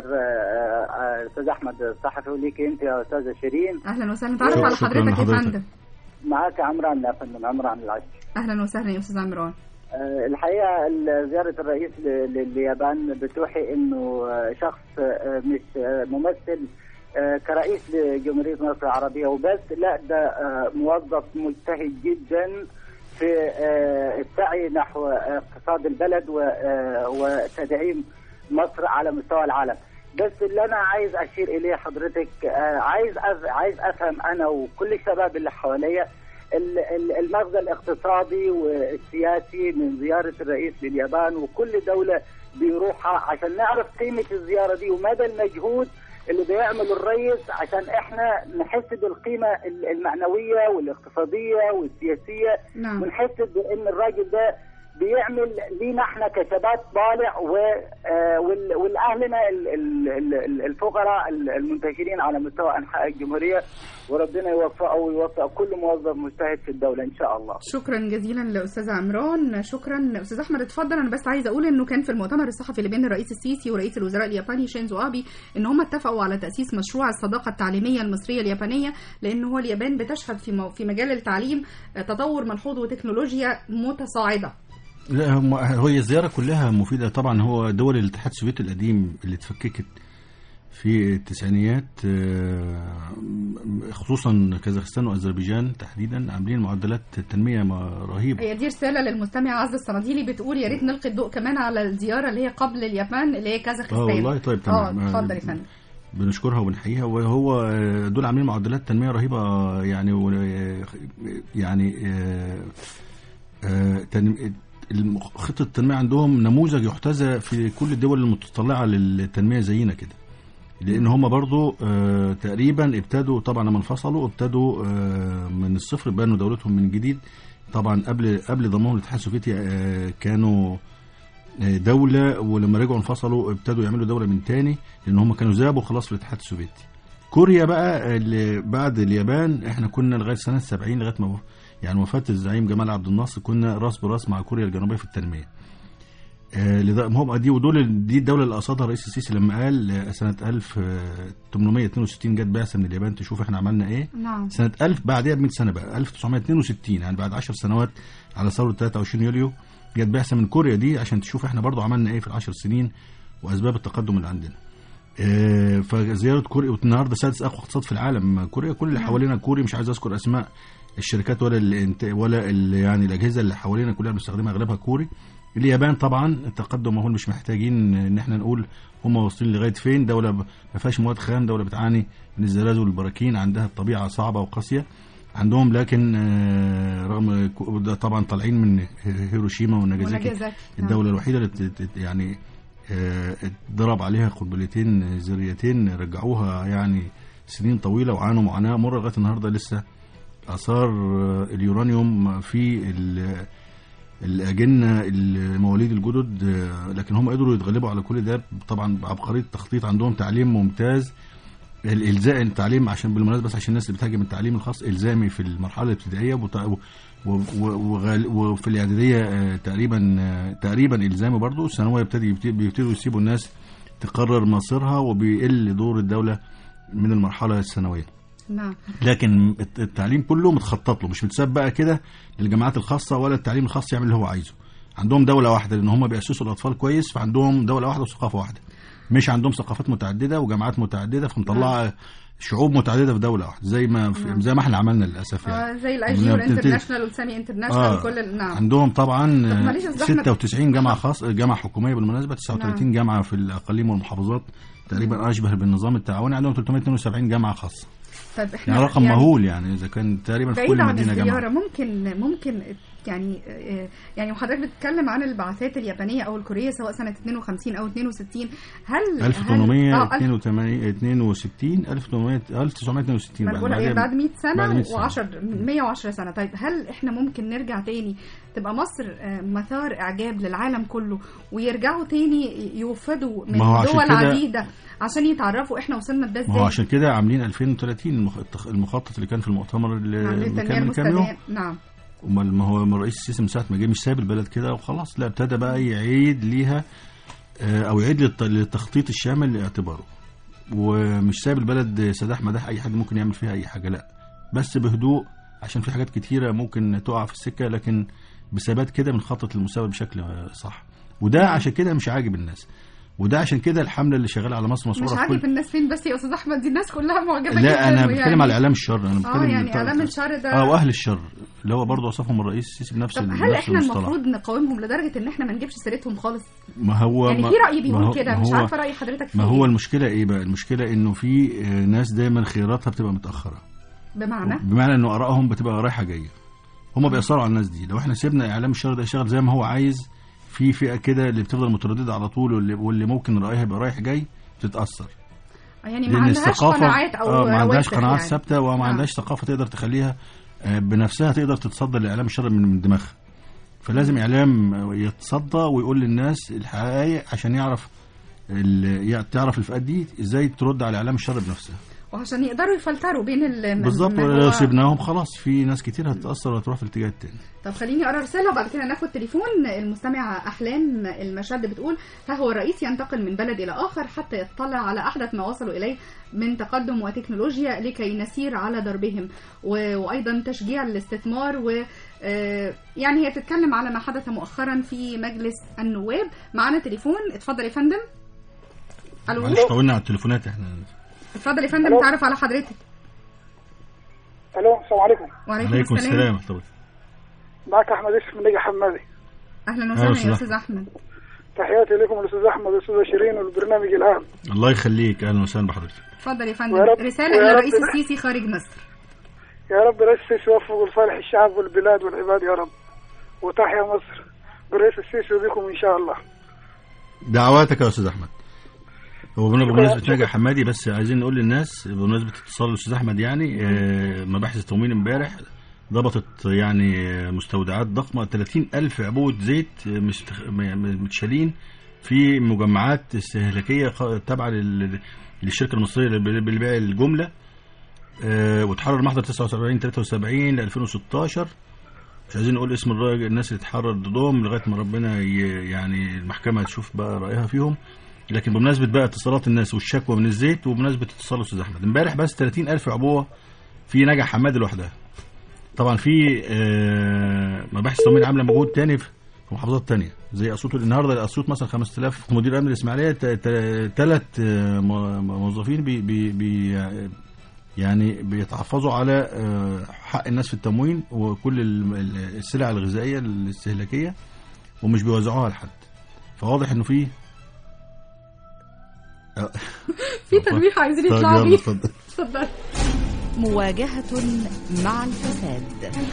الر- الأستاذ أحمد الصحفي وليك أنت يا أستاذة شيرين اهلا وسهلا تعرف على حضرتك يا فندم معك عمران يا فندم عمران العشر اهلا وسهلا يا استاذ عمران آه، الحقيقة ال- زيارة الرئيس ل- لليابان بتوحي أنه آه، شخص آه، مش آه، ممثل آه، كرئيس لجمهورية مصر العربية وبس لا ده آه، موظف مجتهد جدا في آه، السعي نحو اقتصاد البلد و- آه، وتدعيم مصر على مستوى العالم بس اللي انا عايز اشير اليه حضرتك آه، عايز أف- عايز افهم انا وكل الشباب اللي حواليا ال- ال- المغزى الاقتصادي والسياسي من زيارة الرئيس لليابان وكل دولة بيروحها عشان نعرف قيمة الزيارة دي ومدى المجهود اللي بيعمله الرئيس عشان احنا نحس بالقيمة ال- المعنوية والاقتصادية والسياسية نعم. ونحس بان الراجل ده بيعمل لينا احنا كشباب طالع و آه، وال- والاهلنا ال- ال- ال- ال- الفقراء ال- المنتشرين على مستوى انحاء الجمهوريه وربنا يوفقه ويوفق كل موظف مجتهد في الدوله ان شاء الله. شكرا جزيلا لاستاذ عمران شكرا استاذ احمد اتفضل انا بس عايزه اقول انه كان في المؤتمر الصحفي اللي بين الرئيس السيسي ورئيس الوزراء الياباني شينزو ابي ان هم اتفقوا على تاسيس مشروع الصداقه التعليميه المصريه اليابانيه لان هو اليابان بتشهد في مو- في مجال التعليم تطور ملحوظ وتكنولوجيا متصاعده لا هم هي الزياره كلها مفيده طبعا هو دول الاتحاد السوفيتي القديم اللي اتفككت في التسعينيات آه، خصوصا كازاخستان واذربيجان تحديدا عاملين معدلات تنميه ما- رهيبه هي دي رساله للمستمع عز الصناديلي بتقول يا ريت نلقي الضوء كمان على الزياره اللي هي قبل اليابان اللي هي كازاخستان اه والله طيب اه تمام اتفضل يا فندم بنشكرها وبنحييها وهو آه، دول عاملين معدلات تنميه رهيبه آه، يعني و- آه، يعني آه، آه، تن- الم- خطه التنميه عندهم نموذج يحتذى في كل الدول المتطلعه للتنميه زينا كده لان هم برضو آه، تقريبا ابتدوا طبعا لما انفصلوا ابتدوا آه، من الصفر بنوا دولتهم من جديد طبعا قبل قبل ضمهم الاتحاد السوفيتي آه، كانوا آه، دولة ولما رجعوا انفصلوا ابتدوا يعملوا دولة من تاني لأن هم كانوا ذابوا خلاص في الاتحاد السوفيتي كوريا بقى اللي بعد اليابان احنا كنا لغاية سنة 70 لغاية ما يعني وفاة الزعيم جمال عبد الناصر كنا راس براس مع كوريا الجنوبية في التنمية آه، لذا هم دي ودول دي الدوله اللي قصدها الرئيس السيسي لما قال آه، سنه 1862 جت بعثه من اليابان تشوف احنا عملنا ايه نعم سنه 1000 بعدها ب 100 سنه بقى 1962 يعني بعد 10 سنوات على ثوره 23 يوليو جت بعثه من كوريا دي عشان تشوف احنا برضو عملنا ايه في العشر سنين واسباب التقدم اللي عندنا آه، فزياره كوريا والنهارده سادس اقوى اقتصاد في العالم كوريا كل اللي نعم. حوالينا كوري مش عايز اذكر اسماء الشركات ولا الانت... ولا ال... يعني الاجهزه اللي حوالينا كلها بنستخدمها اغلبها كوري اليابان طبعا التقدم هو مش محتاجين ان احنا نقول هم واصلين لغايه فين دوله ب- ما فيهاش مواد خام دوله بتعاني من الزلازل والبراكين عندها الطبيعه صعبه وقاسيه عندهم لكن آه، رغم ك- ده طبعا طالعين من هيروشيما وناجازاكي وناجازاكي، نعم. الدوله الوحيده اللي ت- ت- يعني آه، اتضرب عليها قنبلتين ذريتين رجعوها يعني سنين طويله وعانوا معاناه مره لغايه النهارده لسه اثار آه، اليورانيوم في ال- الاجنه المواليد الجدد آه، لكن هم قدروا يتغلبوا على كل ده طبعا بعبقريه التخطيط عندهم تعليم ممتاز الالزاء التعليم عشان بالمناسبه بس عشان الناس اللي بتهاجم التعليم الخاص الزامي في المرحله الابتدائيه وبت- و- و- وغال- وفي الاعداديه آه، تقريبا آه، تقريبا الزامي برضه الثانويه يبتدي يبت- بيبتدوا يسيبوا الناس تقرر مصيرها وبيقل دور الدوله من المرحله الثانويه نعم لكن الت- التعليم كله متخطط له مش متساب بقى كده للجامعات الخاصه ولا التعليم الخاص يعمل اللي هو عايزه عندهم دوله واحده لان هم بيأسسوا الاطفال كويس فعندهم دوله واحده وثقافه واحده مش عندهم ثقافات متعدده وجامعات متعدده فمطلعه شعوب متعدده في دوله واحده زي ما في نعم. زي ما احنا عملنا للاسف يعني آه زي الاي جي إنها والانترناشونال والسامي انترناشونال آه. وكل ال- نعم عندهم طبعا طب معلش يا أستاذ أحمد. 96 جامعه خاص جامعه حكوميه بالمناسبه 39 نعم. جامعه في الاقاليم والمحافظات تقريبا اشبه بالنظام التعاوني عندهم 372 جامعه خاصه طيب احنا يعني رقم مهول يعني اذا كان تقريبا في بعيد كل عن مدينه الزيارة جامعه ممكن ممكن يعني آه، يعني وحضرتك بتتكلم عن البعثات اليابانية أو الكورية سواء سنة 52 أو 62 هل هل- آه، ألف- 1862 1800 1962 ما أنا بقول يعني بعد 100 سنة بعد 100 سنة. و10 110 سنة طيب هل احنا ممكن نرجع تاني تبقى مصر آه، مثار إعجاب للعالم كله ويرجعوا تاني يوفدوا من ما هو عشان دول كده- عديدة عشان يتعرفوا احنا وصلنا لده ما هو ازاي عشان كده عاملين 2030 المخ- المخطط اللي كان في المؤتمر اللي عاملين اللي التنمية كان من كام يوم المستدامة نعم امال ما هو الرئيس السيسي من ساعه ما جه مش ساب البلد كده وخلاص لا ابتدى بقى يعيد ليها آه، او يعيد للت- للتخطيط الشامل لاعتباره ومش ساب البلد سداح مداح اي حد ممكن يعمل فيها اي حاجه لا بس بهدوء عشان في حاجات كتيره ممكن تقع في السكه لكن بثبات كده بنخطط للمستقبل بشكل آه، صح وده عشان كده مش عاجب الناس وده عشان كده الحمله اللي شغاله على مصر مش مسؤوله في عاجب كل الناس فين بس يا استاذ احمد دي الناس كلها معجبه جدا لا انا ويعني- بتكلم على اعلام الشر انا بتكلم اه يعني بتاع- اعلام الشر ده اه واهل الشر اللي هو برضه وصفهم الرئيس السيسي بنفس طب ال- هل نفس احنا المصطلح. المفروض نقاومهم لدرجه ان احنا ما نجيبش سيرتهم خالص ما هو يعني ما في رأي ما بيقول هو- كده ما مش هو- عارفه راي حضرتك فيه ما هو إيه؟ المشكله ايه بقى المشكله انه في آه، ناس دايما خياراتها بتبقى متاخره بمعنى بمعنى انه ارائهم بتبقى رايحه جايه هم بيأثروا على الناس دي لو احنا سيبنا اعلام الشر ده يشتغل زي ما هو عايز في فئه كده اللي بتفضل متردده على طول واللي, واللي ممكن رايها يبقى رايح جاي بتتاثر يعني ما لان عندهاش الثقافه قناعات او آه ما عندهاش رواسخ قناعات يعني. ثابته وما آه. عندهاش ثقافه تقدر تخليها آه، بنفسها تقدر تتصدى لاعلام الشر من من دماغها فلازم اعلام يتصدى ويقول للناس الحقائق عشان يعرف ال- يع- تعرف الفئات دي ازاي ترد على الاعلام الشر بنفسها وعشان يقدروا يفلتروا بين ال بالظبط ما هو- ولو سيبناهم خلاص في ناس كتير هتتاثر وهتروح في الاتجاه التاني طب خليني اقرا رساله وبعد كده ناخد تليفون المستمعه احلام المشد بتقول ها هو الرئيس ينتقل من بلد الى اخر حتى يطلع على احدث ما وصلوا اليه من تقدم وتكنولوجيا لكي نسير على دربهم و- وايضا تشجيع الاستثمار و آه، يعني هي بتتكلم على ما حدث مؤخرا في مجلس النواب معانا تليفون اتفضل يا فندم الو معلش طولنا على التليفونات احنا اتفضل يا فندم تعرف على حضرتك الو السلام عليكم وعليكم عليكم السلام السلام طب معك احمد يوسف من نجا حمادي اهلا أهلا وسهلا وسهلا. يا استاذ احمد تحياتي لكم الاستاذ احمد والاستاذه شيرين والبرنامج الهام الله يخليك اهلا وسهلا بحضرتك اتفضل يا فندم ويا رب- رساله ويا الى رب الرئيس لا- السيسي خارج مصر يا رب رئيس السيسي يوفق لصالح الشعب والبلاد والعباد يا رب وتحيا مصر بالرئيس السيسي وبكم ان شاء الله دعواتك يا استاذ احمد هو بن- بمناسبه نجا حمادي بس عايزين نقول للناس بمناسبه اتصال الاستاذ احمد يعني آه، مباحث التموين امبارح ضبطت يعني آه، مستودعات ضخمه 30 ألف عبوة زيت آه، مستخ- م- م- متشالين في مجمعات استهلاكيه خ- تابعه لل- للشركه المصريه لل- لبيع الجمله آه، وتحرر محضر 79 73 ل 2016 مش عايزين نقول اسم الراجل الناس اللي اتحرر ضدهم لغايه ما ربنا ي- يعني المحكمه تشوف بقى رايها فيهم لكن بمناسبه بقى اتصالات الناس والشكوى من الزيت وبمناسبه اتصال الاستاذ احمد امبارح بس 30 الف عبوه في نجع حماد لوحدها طبعا في آه، مباحث التموين عامله مجهود تاني في في محافظات تانية زي اسيوط النهارده اسيوط مثلا 5000 مدير امن الاسماعيليه ثلاث موظفين بي بي بي يعني بيتحفظوا على آه، حق الناس في التموين وكل ال- ال- السلع الغذائيه الاستهلاكيه ومش بيوزعوها لحد فواضح انه في في تلويح عايزين طب يطلعوا يلا بيه اتفضل اتفضل مواجهة مع الفساد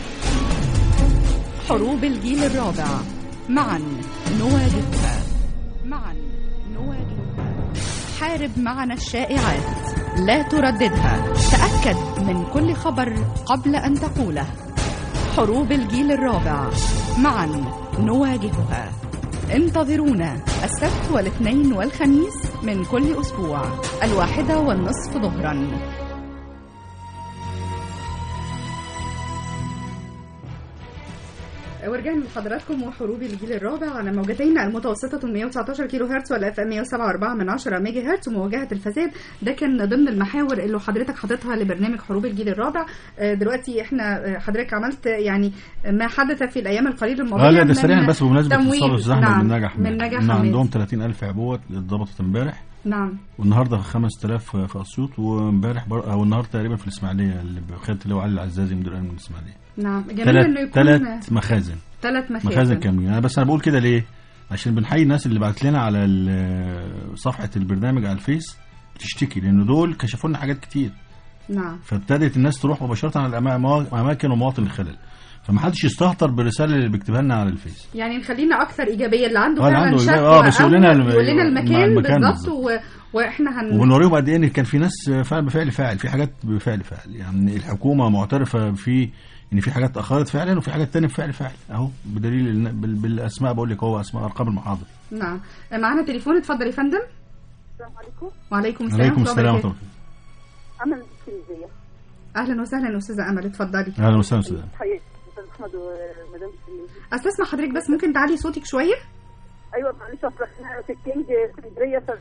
حروب الجيل الرابع معا نواجهها معا نواجهها حارب معنا الشائعات لا ترددها تأكد من كل خبر قبل أن تقوله حروب الجيل الرابع معا نواجهها انتظرونا السبت والاثنين والخميس من كل أسبوع الواحدة والنصف ظهراً ورجعنا لحضراتكم وحروب الجيل الرابع على موجتين المتوسطة 119 كيلو هرتز ولا اف ام 107.4 من 10 ميجا هرتز ومواجهة الفساد ده كان ضمن المحاور اللي حضرتك حاططها لبرنامج حروب الجيل الرابع آه، دلوقتي احنا آه، حضرتك عملت يعني ما حدث في الايام القليله الماضيه اه لا ده من سريعا بس بمناسبه تمويل. اتصال الاستاذ احمد نعم، من نجا حماد من نجا إن حماد عندهم 30000 عبوه اتضبطت امبارح نعم والنهارده 5000 في اسيوط وامبارح بر... او النهارده تقريبا في الاسماعيليه اللي بخدت اللي هو علي العزازي مدير امن الاسماعيليه نعم جميل انه يكون ثلاث مخازن ثلاث مخازن, مخازن كاملين انا بس انا بقول كده ليه عشان بنحيي الناس اللي بعت لنا على ال- صفحه البرنامج على الفيس بتشتكي لان دول كشفوا لنا حاجات كتير نعم فابتدت الناس تروح مباشره على الأما- اماكن ومواطن الخلل فما حدش يستهتر بالرساله اللي بيكتبها لنا على الفيس يعني نخلينا اكثر ايجابيه اللي عنده آه، اللي فعلا عنده شك إيجابية. آه، بس يقول لنا الم- يقول لنا مع المكان المكان بالظبط و... واحنا هن وبنوريهم قد ايه ان كان في ناس فعلا بفعل فاعل في حاجات بفعل فاعل يعني الحكومه معترفه في ان في حاجات اخرت فعلا وفي حاجات تانية بفعل فاعل اهو بدليل ال- بال- بالاسماء بقول لك هو اسماء ارقام المحاضر نعم معانا تليفون اتفضل يا فندم السلام عليكم وعليكم السلام عليكم ورحمة السلام الله ورحمه وبركاته. امل اسكندريه اهلا وسهلا استاذه امل اتفضلي اهلا وسهلا استاذ حياتي استاذ احمد ومدام سليم استسمع حضرتك بس ممكن تعلي صوتك شويه ايوه معلش اصل احنا في الكينج اسكندريه ف...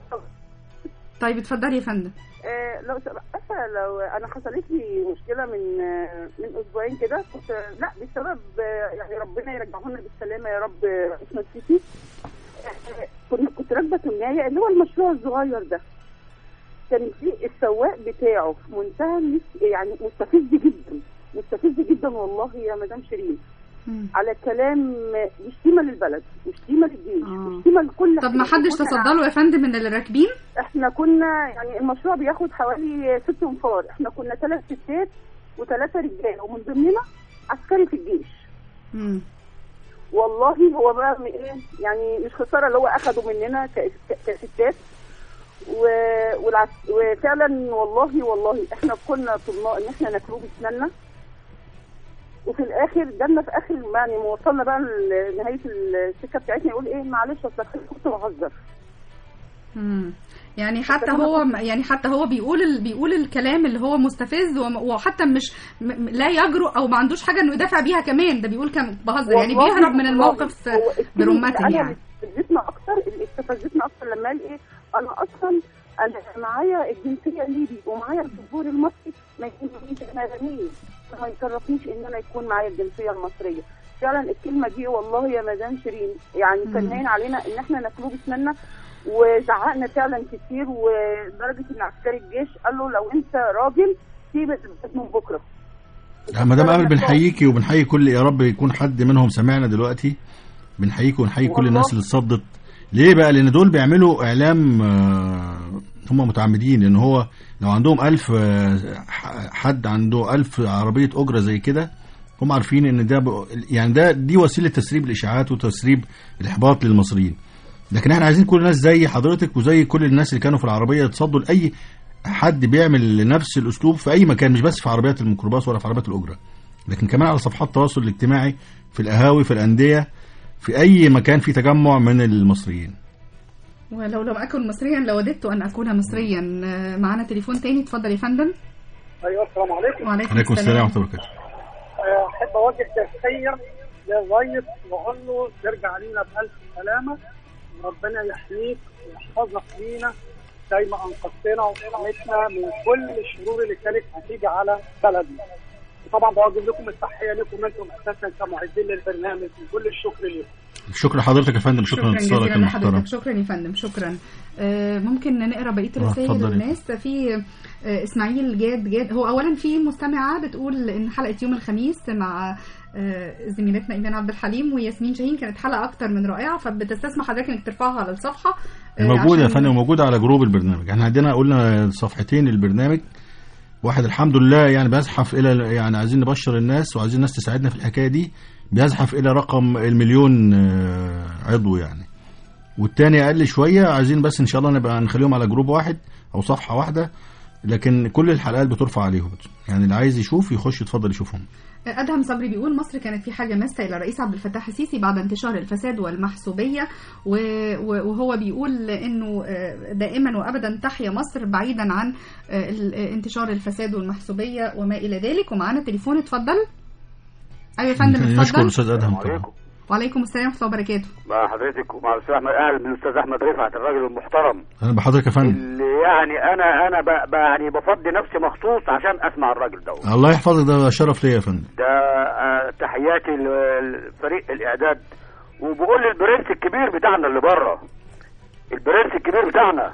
طيب اتفضلي يا فندم آه، لو بس لو انا حصلت لي مشكله من آه، من اسبوعين كده كنت لا بسبب آه، يعني ربنا يرجعه لنا بالسلامه يا رب آه، رئيسنا السيسي آه، كنت كنت راكبه تمنايه اللي هو المشروع الصغير ده كان في السواق بتاعه في منتهى المس- يعني مستفز جدا مستفز جدا والله يا مدام شيرين على كلام مش شتيمه للبلد مش شتيمه للجيش مش شتيمه لكل طب ما حاجة. حدش كنا تصدى له يا فندم من اللي راكبين احنا كنا يعني المشروع بياخد حوالي ست انفار احنا كنا ثلاث ستات وثلاثه رجاله ومن ضمننا عسكري في الجيش مم. والله هو بقى م- ايه يعني مش خساره اللي هو اخده مننا ك- ك- كستات و- والعس... وفعلا والله والله احنا كنا طلاب ان احنا ناكلوه بسناننا وفي الاخر جالنا في اخر يعني ما وصلنا بقى لنهايه السكه بتاعتنا يقول ايه معلش اصل كنت بهزر مم. يعني حتى هو يعني حتى هو بيقول ال... بيقول الكلام اللي هو مستفز وم- وحتى مش م... م- لا يجرؤ او ما عندوش حاجه انه يدافع بيها كمان ده بيقول كان بهزر يعني والله بيهرب من والله الموقف هو الكلمة برمته اللي يعني استفزتنا اكتر اللي استفزتنا اكتر لما قال ايه انا اصلا انا معايا الجنسيه الليبي ومعايا الجمهور المصري ما يهمنيش انا غنيه ما يشرفنيش ان انا يكون معايا الجنسيه المصريه فعلا الكلمه دي والله يا مدام شيرين يعني كان مم. هين علينا ان احنا ناكلوه بسناننا وزعقنا فعلا كتير ولدرجه ان عسكري الجيش قال له لو انت راجل سيب البلد من بكره ما دام قبل بنحييكي وبنحيي كل يا رب يكون حد منهم سمعنا دلوقتي بنحييكي ونحيي كل والله. الناس اللي اتصدت ليه بقى لان دول بيعملوا اعلام آه، هم متعمدين لان هو لو عندهم ألف آه، ح- حد عنده ألف عربية أجرة زي كده هم عارفين ان ده ب... يعني ده دي وسيلة تسريب الإشاعات وتسريب الإحباط للمصريين لكن احنا عايزين كل الناس زي حضرتك وزي كل الناس اللي كانوا في العربية يتصدوا لأي حد بيعمل نفس الأسلوب في أي مكان مش بس في عربيات الميكروباص ولا في عربيات الأجرة لكن كمان على صفحات التواصل الاجتماعي في القهاوي في الأندية في أي مكان فيه تجمع من المصريين ولو لم اكن مصريا لوددت ان اكون مصريا آه، معانا تليفون تاني اتفضل يا فندم ايوه السلام عليكم وعليكم عليكم السلام ورحمة الله وبركاته آه، احب اوجه تحيه للريس واقول له ترجع لينا بالف سلامه ربنا يحميك ويحفظك لينا زي ما انقذتنا وحميتنا من كل الشرور اللي كانت هتيجي على بلدنا وطبعا بوجه لكم التحيه لكم انتم اساسا كمعدين للبرنامج وكل الشكر لكم شكرا لحضرتك يا فندم شكرا شكرا لاتصالك جزيلا المحترم لحضرتك شكرا يا فندم شكرا آه، ممكن نقرا بقيه آه، رسائل اتفضلي. الناس في آه، اسماعيل جاد جاد هو اولا في مستمعه بتقول ان حلقه يوم الخميس مع آه، زميلتنا ايمان عبد الحليم وياسمين شاهين كانت حلقه اكتر من رائعه فبتستسمح حضرتك انك ترفعها على الصفحه آه، موجودة يا عشان- فندم موجودة على جروب البرنامج احنا عندنا قلنا صفحتين للبرنامج واحد الحمد لله يعني بيزحف الى يعني عايزين نبشر الناس وعايزين الناس تساعدنا في الحكايه دي بيزحف الى رقم المليون آه، عضو يعني والتاني اقل شويه عايزين بس ان شاء الله نبقى نخليهم على جروب واحد او صفحه واحده لكن كل الحلقات بترفع عليهم يعني اللي عايز يشوف يخش يتفضل يشوفهم أدهم صبري بيقول مصر كانت في حاجة ماسة إلى الرئيس عبد الفتاح السيسي بعد انتشار الفساد والمحسوبية و- و- وهو بيقول إنه آه، دائما وأبدا تحيا مصر بعيدا عن آه، ال- آه، انتشار الفساد والمحسوبية وما إلى ذلك ومعانا تليفون اتفضل أيوة يا فندم نشكر اتفضل الاستاذ ادهم طبعا وعليكم السلام ورحمة الله وبركاته مع حضرتك ومع الاستاذ احمد اهلا بالاستاذ احمد رفعت الراجل المحترم انا بحضرتك يا فندم اللي يعني انا انا ب... ب... يعني بفضي نفسي مخصوص عشان اسمع الراجل ده الله يحفظك ده شرف ليا يا فندم ده آه، تحياتي ل- لفريق الاعداد وبقول للبرنس الكبير بتاعنا اللي بره البرنس الكبير بتاعنا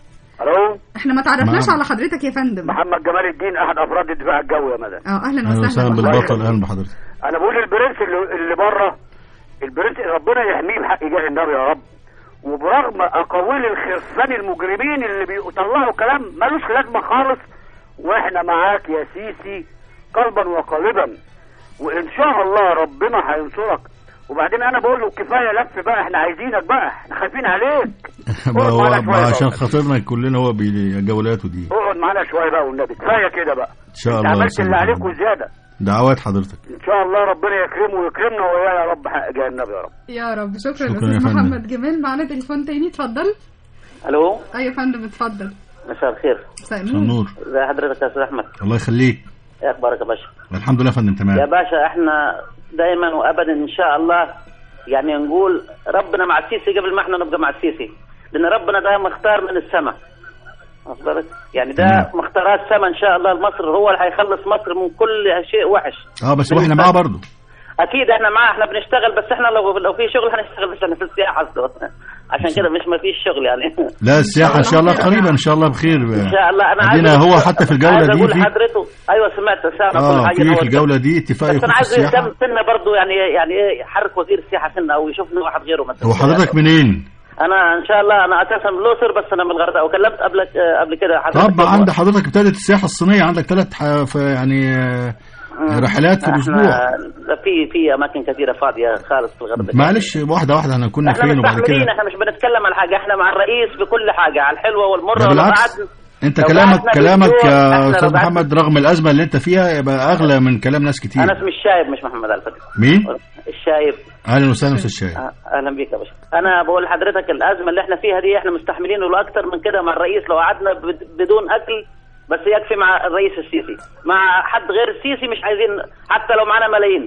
الو احنا ما تعرفناش نعم. على حضرتك يا فندم محمد جمال الدين احد افراد الدفاع الجوي يا مدن اه اهلا اهلا وسهلا وسهلا بالبطل بحضرتك. اهلا بحضرتك انا بقول للبرنس اللي, اللي بره البرنس ربنا يحميه بحق جاه النبي يا رب وبرغم اقاويل الخرفان المجرمين اللي بيطلعوا كلام ملوش لازمه خالص واحنا معاك يا سيسي قلبا وقالبا وان شاء الله ربنا هينصرك وبعدين انا بقول له كفايه لف بقى احنا عايزينك بقى احنا خايفين عليك بقى هو معانا شوية بقى عشان بقى. خاطرنا كلنا هو بجولاته دي اقعد معانا شويه بقى والنبي كفايه كده بقى ان شاء انت الله عملت سيدي اللي عليك محمد. وزياده دعوات حضرتك ان شاء الله ربنا يكرمه ويكرمنا وياه يا رب حق جاه النبي يا رب يا رب شكرا شكرا يا أستاذ فندم. محمد جمال معانا تليفون تاني اتفضل الو أيوة يا فندم اتفضل مساء الخير مساء مساء النور ازي حضرتك يا استاذ احمد الله يخليك ايه اخبارك يا باشا الحمد لله يا فندم يا تمام باشا احنا دايما وابدا ان شاء الله يعني نقول ربنا مع السيسي قبل ما احنا نبقى مع السيسي لان ربنا ده مختار من السماء واخد بالك؟ يعني ده مختارات السماء ان شاء الله لمصر هو اللي هيخلص مصر من كل شيء وحش اه بس واحنا معاه برضه اكيد احنا معاه احنا بنشتغل بس احنا لو لو في شغل هنشتغل بس احنا في السياحه أصلاً. عشان كده مش ما فيش شغل يعني لا السياحه ان شاء الله قريبا ان شاء الله بخير ان شاء الله انا عايز عندنا هو حتى في الجوله عايز دي اقول في لحضرته ايوه سمعت سامع كل اه حاجه في هو في الجوله دي اتفاق بس يكون انا في عايز السياحه يهتم سنه برضه يعني يعني ايه يحرك وزير السياحه سنه او يشوف لنا واحد غيره مثلا هو حضرتك منين؟ انا ان شاء الله انا اساسا من الاقصر بس انا من الغردقه وكلمت قبل قبل كده حضرتك طب عند حضرتك ابتدت السياحه الصينيه عندك ثلاث يعني آه، رحلات في احنا الاسبوع في في اماكن كثيره فاضيه خالص في الغردقه معلش واحده واحده احنا كنا احنا فين وبعد مستحملين كده احنا مش بنتكلم عن حاجه احنا مع الرئيس بكل حاجه على الحلوه والمره ده ولو بالعكس. قعدنا انت لو كلامك قعدنا كلامك بالدور، يا إحنا استاذ لو قعدنا- محمد رغم الازمه اللي انت فيها يبقى اغلى من كلام ناس كتير انا اسمي الشايب مش محمد على فكره مين؟ الشايب اهلا وسهلا استاذ شاي آه، اهلا بيك يا باشا انا بقول لحضرتك الازمه اللي احنا فيها دي احنا مستحملين له اكتر من كده مع الرئيس لو قعدنا بد- بدون اكل بس يكفي مع الرئيس السيسي مع حد غير السيسي مش عايزين حتى لو معانا ملايين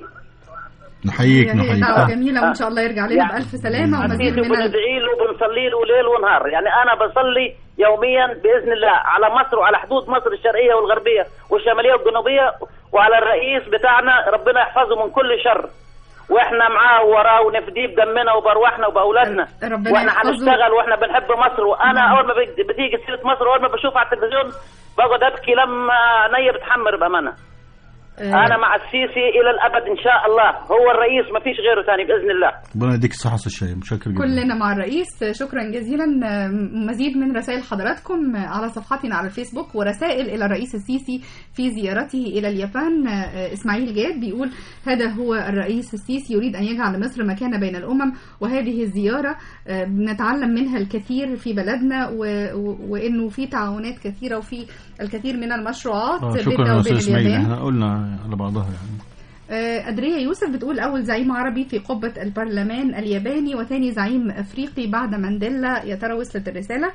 نحييك هي نحييك دعوة آه. جميلة وإن شاء الله يرجع لنا بألف سلامة ومزيد السيسي من ال- بندعي له وبنصلي له ليل ونهار يعني انا بصلي يوميا باذن الله على مصر وعلى حدود مصر الشرقيه والغربيه والشماليه والجنوبيه وعلى الرئيس بتاعنا ربنا يحفظه من كل شر واحنا معاه وراه ونفديه بدمنا وبارواحنا وباولادنا ربنا واحنا يحفظه. هنشتغل واحنا بنحب مصر وانا اول ما بت- بتيجي سيره مصر اول ما بشوف على التلفزيون بقعد ابكي لما عينيا بتحمر بامانه انا مع السيسي الى الابد ان شاء الله هو الرئيس ما فيش غيره ثاني باذن الله ربنا يديك الصحه استاذ شاي متشكر جدا كلنا مع الرئيس شكرا جزيلا مزيد من رسائل حضراتكم على صفحتنا على الفيسبوك ورسائل إلى الرئيس السيسي في زيارته إلى اليابان إسماعيل جاد بيقول هذا هو الرئيس السيسي يريد أن يجعل مصر مكانة بين الأمم وهذه الزيارة بنتعلم منها الكثير في بلدنا و- و- وإنه في تعاونات كثيرة وفي الكثير من المشروعات آه، بيننا شكرا يا وبين استاذ اسماعيل اليابان احنا قلنا على بعضها يعني آه، أدرية يوسف بتقول أول زعيم عربي في قبة البرلمان الياباني وثاني زعيم أفريقي بعد مانديلا يا ترى وصلت الرسالة؟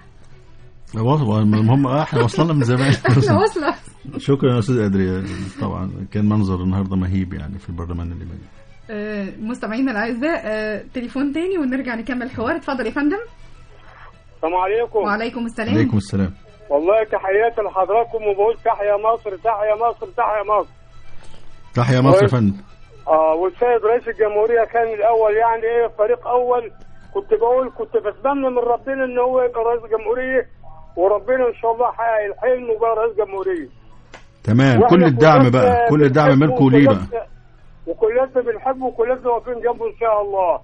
واصل- المهم آه، احنا وصلنا من زمان احنا واصلة شكرا يا استاذ ادري طبعا كان منظر النهارده مهيب يعني في البرلمان الليبي آه، مستمعينا الأعزاء آه، تليفون تاني ونرجع نكمل الحوار اتفضل يا فندم السلام عليكم وعليكم السلام عليكم السلام والله تحياتي لحضراتكم وبقول تحيا مصر تحيا مصر تحيا مصر تحيا مصر يا فندم اه والسيد رئيس الجمهوريه كان الاول يعني ايه فريق اول كنت بقول كنت بتمنى من ربنا ان هو يبقى رئيس جمهوريه وربنا ان شاء الله حقق الحلم وبقى رئيس جمهوريه تمام وإحنا كل الدعم كلنا بقى كل الدعم بنحبه ملكه ليه بقى وكلنا- وكلنا بنحبه وكلنا واقفين جنبه ان شاء الله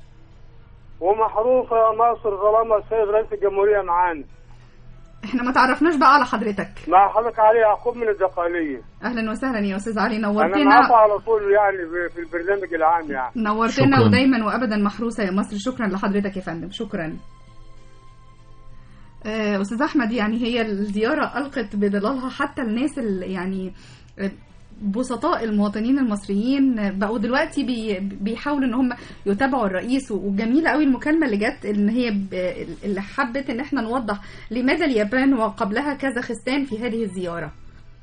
ومحروفه يا مصر طالما السيد رئيس الجمهوريه معانا احنا ما تعرفناش بقى على حضرتك مع حضرتك علي يعقوب من الدقاليه أهلا وسهلا يا أستاذ علي انا نورتنا معاكم على طول يعني في- في البرنامج العام يعني نورتنا شكراً. ودايما وابدا محروسه يا مصر شكرا لحضرتك يا فندم شكرا آه، استاذ احمد يعني هي الزياره القت بظلالها حتى الناس اللي يعني آه، بسطاء المواطنين المصريين آه، بقوا دلوقتي بي بيحاولوا ان هم يتابعوا الرئيس وجميله قوي المكالمه اللي جت ان هي ب- اللي حبت ان احنا نوضح لماذا اليابان وقبلها كازاخستان في هذه الزياره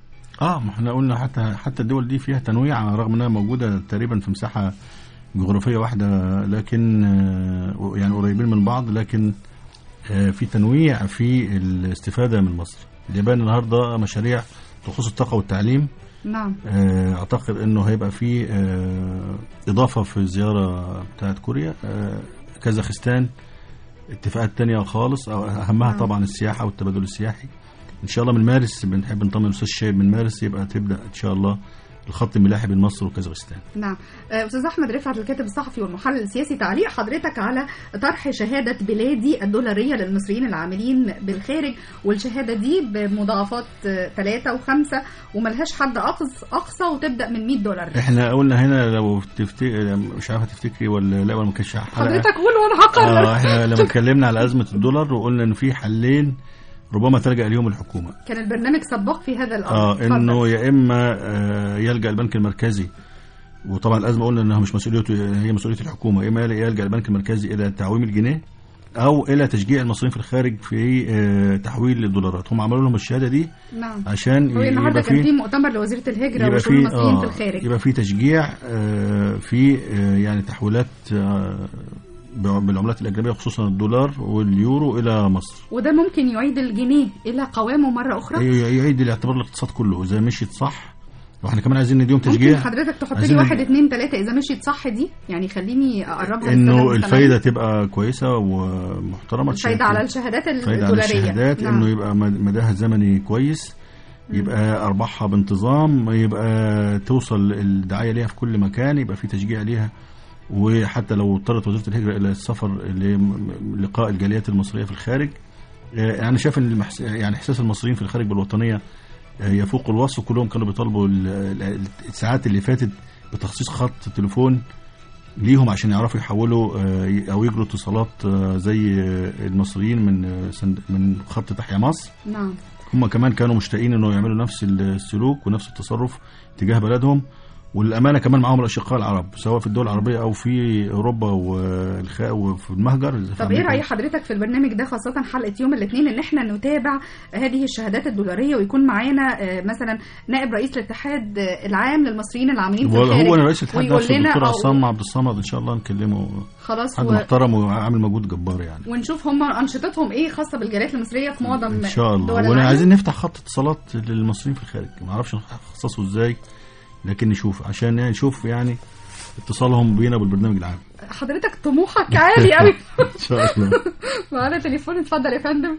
اه ما احنا قلنا حتى حتى الدول دي فيها تنويع رغم انها موجوده تقريبا في مساحه جغرافيه واحده لكن آه، يعني قريبين من بعض لكن آه، في تنويع في الاستفاده من مصر اليابان النهارده مشاريع تخص الطاقه والتعليم نعم آه، اعتقد انه هيبقى في آه، اضافه في الزياره بتاعت كوريا آه، كازاخستان اتفاقات تانية خالص أو اهمها نعم. طبعا السياحه والتبادل السياحي ان شاء الله من مارس بنحب نطمن الاستاذ شايب من مارس يبقى تبدا ان شاء الله الخط الملاحي بين مصر وكازاخستان نعم آه، استاذ احمد رفعت الكاتب الصحفي والمحلل السياسي تعليق حضرتك على طرح شهاده بلادي الدولاريه للمصريين العاملين بالخارج والشهاده دي بمضاعفات ثلاثة وخمسة وملهاش حد اقصى اقصى وتبدا من 100 دولار احنا قلنا هنا لو تفتكر مش عارفه تفتكري ولا لا ولا ما كانش حلقة. حضرتك قول وانا هقرر اه احنا لما اتكلمنا على ازمه الدولار وقلنا ان في حلين ربما تلجا اليهم الحكومه كان البرنامج سباق في هذا الامر اه اتفضل. انه يا اما آه يلجا البنك المركزي وطبعا الازمه قلنا انها مش مسؤوليته هي مسؤوليه الحكومه اما يلجا البنك المركزي الى تعويم الجنيه او الى تشجيع المصريين في الخارج في آه تحويل الدولارات هم عملوا لهم الشهاده دي نعم عشان هو النهارده يبقى كان في في مؤتمر لوزيره الهجره يبقى وشؤون في المصريين في اه الخارج يبقى في تشجيع آه في آه يعني تحويلات آه بالعملات الاجنبيه خصوصا الدولار واليورو الى مصر وده ممكن يعيد الجنيه الى قوامه مره اخرى ي- يعيد الاعتبار الاقتصاد كله اذا مشيت صح واحنا كمان عايزين نديهم ممكن تشجيع حضرتك تحط لي عايزين واحد اتنين تلاته اذا مشيت صح دي يعني خليني اقربها للسادة انه المستمعين. الفايده تبقى كويسه ومحترمه الفايده على الشهادات فايده على الدولاريه الشهادات نعم. انه يبقى مد- مداها الزمني كويس يبقى ارباحها بانتظام يبقى توصل الدعايه ليها في كل مكان يبقى في تشجيع ليها وحتى لو اضطرت وزاره الهجره الى السفر للقاء الجاليات المصريه في الخارج آه، انا شايف ان المحس... يعني احساس المصريين في الخارج بالوطنيه آه، يفوق الوصف كلهم كانوا بيطالبوا ال- ال- الساعات اللي فاتت بتخصيص خط تليفون ليهم عشان يعرفوا يحولوا آه، او يجروا اتصالات آه، زي آه، المصريين من آه، سند- من خط تحيا مصر نعم هم كمان كانوا مشتاقين انه يعملوا نفس السلوك ونفس التصرف تجاه بلدهم والامانه كمان معاهم الاشقاء العرب سواء في الدول العربيه او في اوروبا والخاء وفي المهجر زي في طب ايه أمريكا. راي حضرتك في البرنامج ده خاصه حلقه يوم الاثنين ان احنا نتابع هذه الشهادات الدولاريه ويكون معانا آه، مثلا نائب رئيس الاتحاد آه، العام للمصريين العاملين في هو الخارج هو رئيس الاتحاد ويقول نفسه لنا الدكتور أو- عصام عبد الصمد ان شاء الله نكلمه خلاص حد و... محترم وعامل مجهود جبار يعني ونشوف هم انشطتهم ايه خاصه بالجاليات المصريه في معظم ان شاء دول الله وانا العالم. عايزين نفتح خط اتصالات للمصريين في الخارج ما اعرفش نخصصه ازاي لكن نشوف عشان يعني نشوف يعني اتصالهم بينا بالبرنامج العام حضرتك طموحك عالي قوي ان شاء الله معانا تليفون اتفضل يا فندم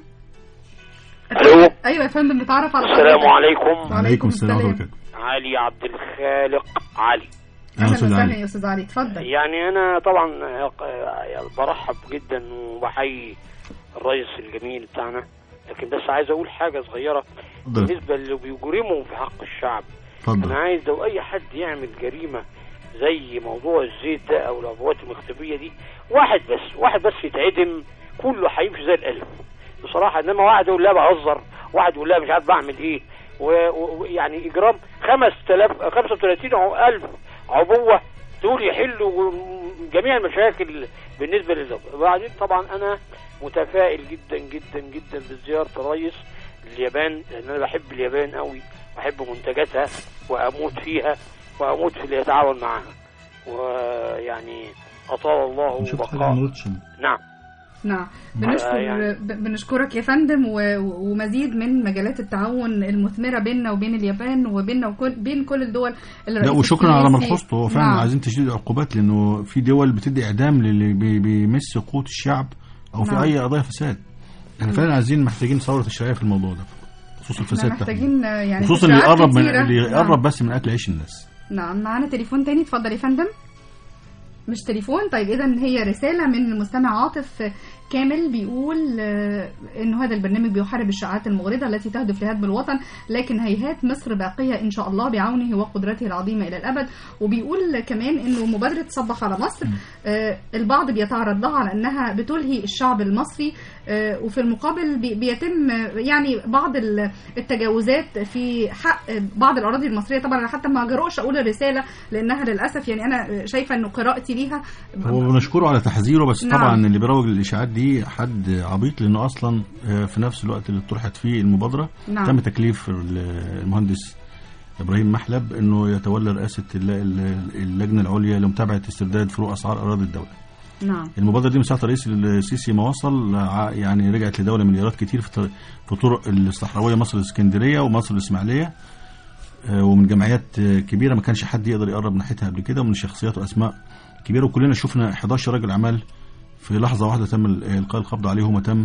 الو ايوه يا فندم نتعرف على السلام حضرتك. عليكم وعليكم السلام ورحمة الله علي عبد الخالق علي اهلا وسهلا يا استاذ علي اتفضل يعني انا طبعا آه، برحب جدا وبحيي الرئيس الجميل بتاعنا لكن بس عايز اقول حاجه صغيره اتفضل. بالنسبه اللي بيجرموا في حق الشعب اتفضل. انا عايز لو اي حد يعمل جريمه زي موضوع الزيت ده او العبوات المختفيه دي واحد بس واحد بس يتعدم كله هيمشي زي الالف بصراحه انما واحد يقول لا بهزر واحد يقول لا مش عارف بعمل ايه و- ويعني اجرام 5000 35 الف عبوه دول يحلوا جميع المشاكل بالنسبه للزوج وبعدين طبعا انا متفائل جدا جدا جدا بزياره الرئيس اليابان لان انا بحب اليابان قوي بحب منتجاتها واموت فيها واموت في اللي يتعاون معاها ويعني اطال الله شفت حاجه بقاء عن روتشن نعم نعم بنشكر يعني- ب- بنشكرك يا فندم و- ومزيد من مجالات التعاون المثمره بيننا وبين اليابان وبيننا وكل بين كل الدول اللي لا الرئيس وشكرا على السيسي- ملحوظته هو فعلا نعم. عايزين تشديد العقوبات لانه في دول بتدي اعدام للي بي- بيمس قوت الشعب او في نعم. اي قضايا فساد احنا فعلا عايزين محتاجين ثوره تشريعيه في الموضوع ده خصوص احنا الفساد تحديداً. محتاجين آه، يعني خصوصا اللي تشريعات يقرب من كتيرة. اللي نعم. يقرب بس من اكل عيش الناس نعم معانا تليفون تاني اتفضل يا فندم مش تليفون طيب اذا هي رساله من المستمع عاطف كامل بيقول آه، انه هذا البرنامج بيحارب الشائعات المغرضه التي تهدف لهدم الوطن لكن هيهات مصر باقيه ان شاء الله بعونه وقدرته العظيمه الى الابد وبيقول كمان انه مبادره صبح على مصر آه، البعض بيتعرض لها على انها بتلهي الشعب المصري آه، وفي المقابل بي- بيتم آه، يعني بعض ال- التجاوزات في حق بعض الاراضي المصريه طبعا انا حتى ما جرؤش اقول الرساله لانها للاسف يعني انا شايفه انه قراءتي ليها هو بنشكره على تحذيره بس نعم. طبعا اللي بيروج للاشاعات دي حد عبيط لانه اصلا آه، في نفس الوقت اللي طرحت فيه المبادره نعم. تم تكليف ال- المهندس ابراهيم محلب انه يتولى رئاسه الل- الل- اللجنه العليا لمتابعه استرداد فروق اسعار اراضي الدوله نعم المبادره دي من ساعه الرئيس السيسي ما وصل ع- يعني رجعت لدوله مليارات كتير في طر- في طرق الصحراويه مصر الاسكندريه ومصر الاسماعيليه آه، ومن جمعيات آه، كبيره ما كانش حد يقدر يقرب ناحيتها قبل كده ومن شخصيات واسماء كبيره وكلنا شفنا 11 راجل اعمال في لحظه واحده تم ال- القاء القبض عليهم وتم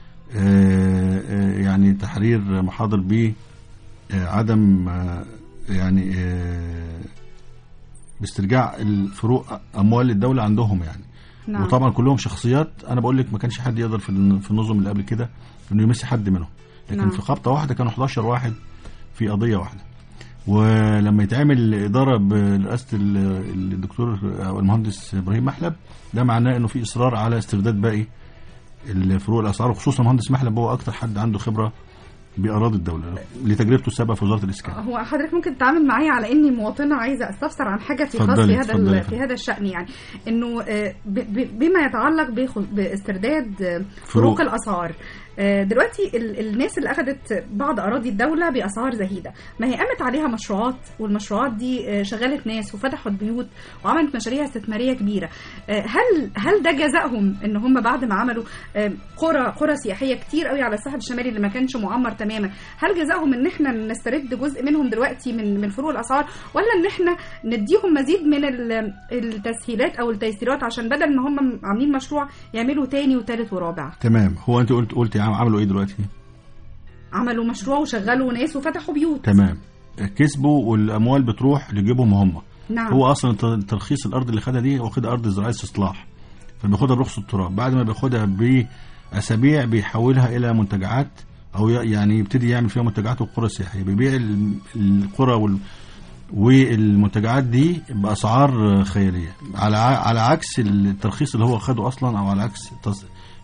آه، آه، يعني تحرير محاضر ب آه، عدم آه، يعني آه، باسترجاع الفروق اموال الدوله عندهم يعني نعم. وطبعا كلهم شخصيات انا بقول لك ما كانش حد يقدر في الن- في النظم اللي قبل كده انه يمس حد منهم لكن نعم. في خبطه واحده كانوا 11 واحد في قضيه واحده ولما يتعمل اداره برئاسه ال- الدكتور او المهندس ابراهيم محلب ده معناه انه في اصرار على استرداد باقي الفروق الاسعار وخصوصا مهندس محلب هو اكتر حد عنده خبره باراضي الدوله لتجربته السابقه في وزاره الاسكان هو حضرتك ممكن تتعامل معايا على اني مواطنه عايزه استفسر عن حاجه في خاص اتفضلي، في هذا اتفضلي يا ال- فندم. في هذا الشان يعني انه آه، ب- ب- بما يتعلق بخ- باسترداد آه، فروق. فروق الاسعار آه، دلوقتي ال- الناس اللي اخذت بعض اراضي الدوله باسعار زهيده ما هي قامت عليها مشروعات والمشروعات دي آه، شغلت ناس وفتحت بيوت وعملت مشاريع استثماريه كبيره آه، هل هل ده جزائهم ان هم بعد ما عملوا آه، قرى قرى سياحيه كتير قوي على الساحل الشمالي اللي ما كانش معمر تماما هل جزائهم ان احنا نسترد جزء منهم دلوقتي من من فروق الاسعار ولا ان احنا نديهم مزيد من ال- التسهيلات او التيسيرات عشان بدل ما هم عاملين مشروع يعملوا تاني وتالت ورابع تمام هو انت قلت قلت يا عم عملوا ايه دلوقتي عملوا مشروع وشغلوا ناس وفتحوا بيوت تمام كسبوا والاموال بتروح لجيبهم هم نعم. هو اصلا الت- ترخيص الارض اللي خدها دي واخدها ارض زراعيه استصلاح فبياخدها برخص التراب بعد ما بياخدها باسابيع بيحولها الى منتجعات او ي- يعني يبتدي يعمل فيها منتجعات وقرى سياحيه بيبيع ال- القرى وال والمنتجعات دي باسعار خياليه على ع- على عكس الترخيص اللي هو خده اصلا او على عكس التص-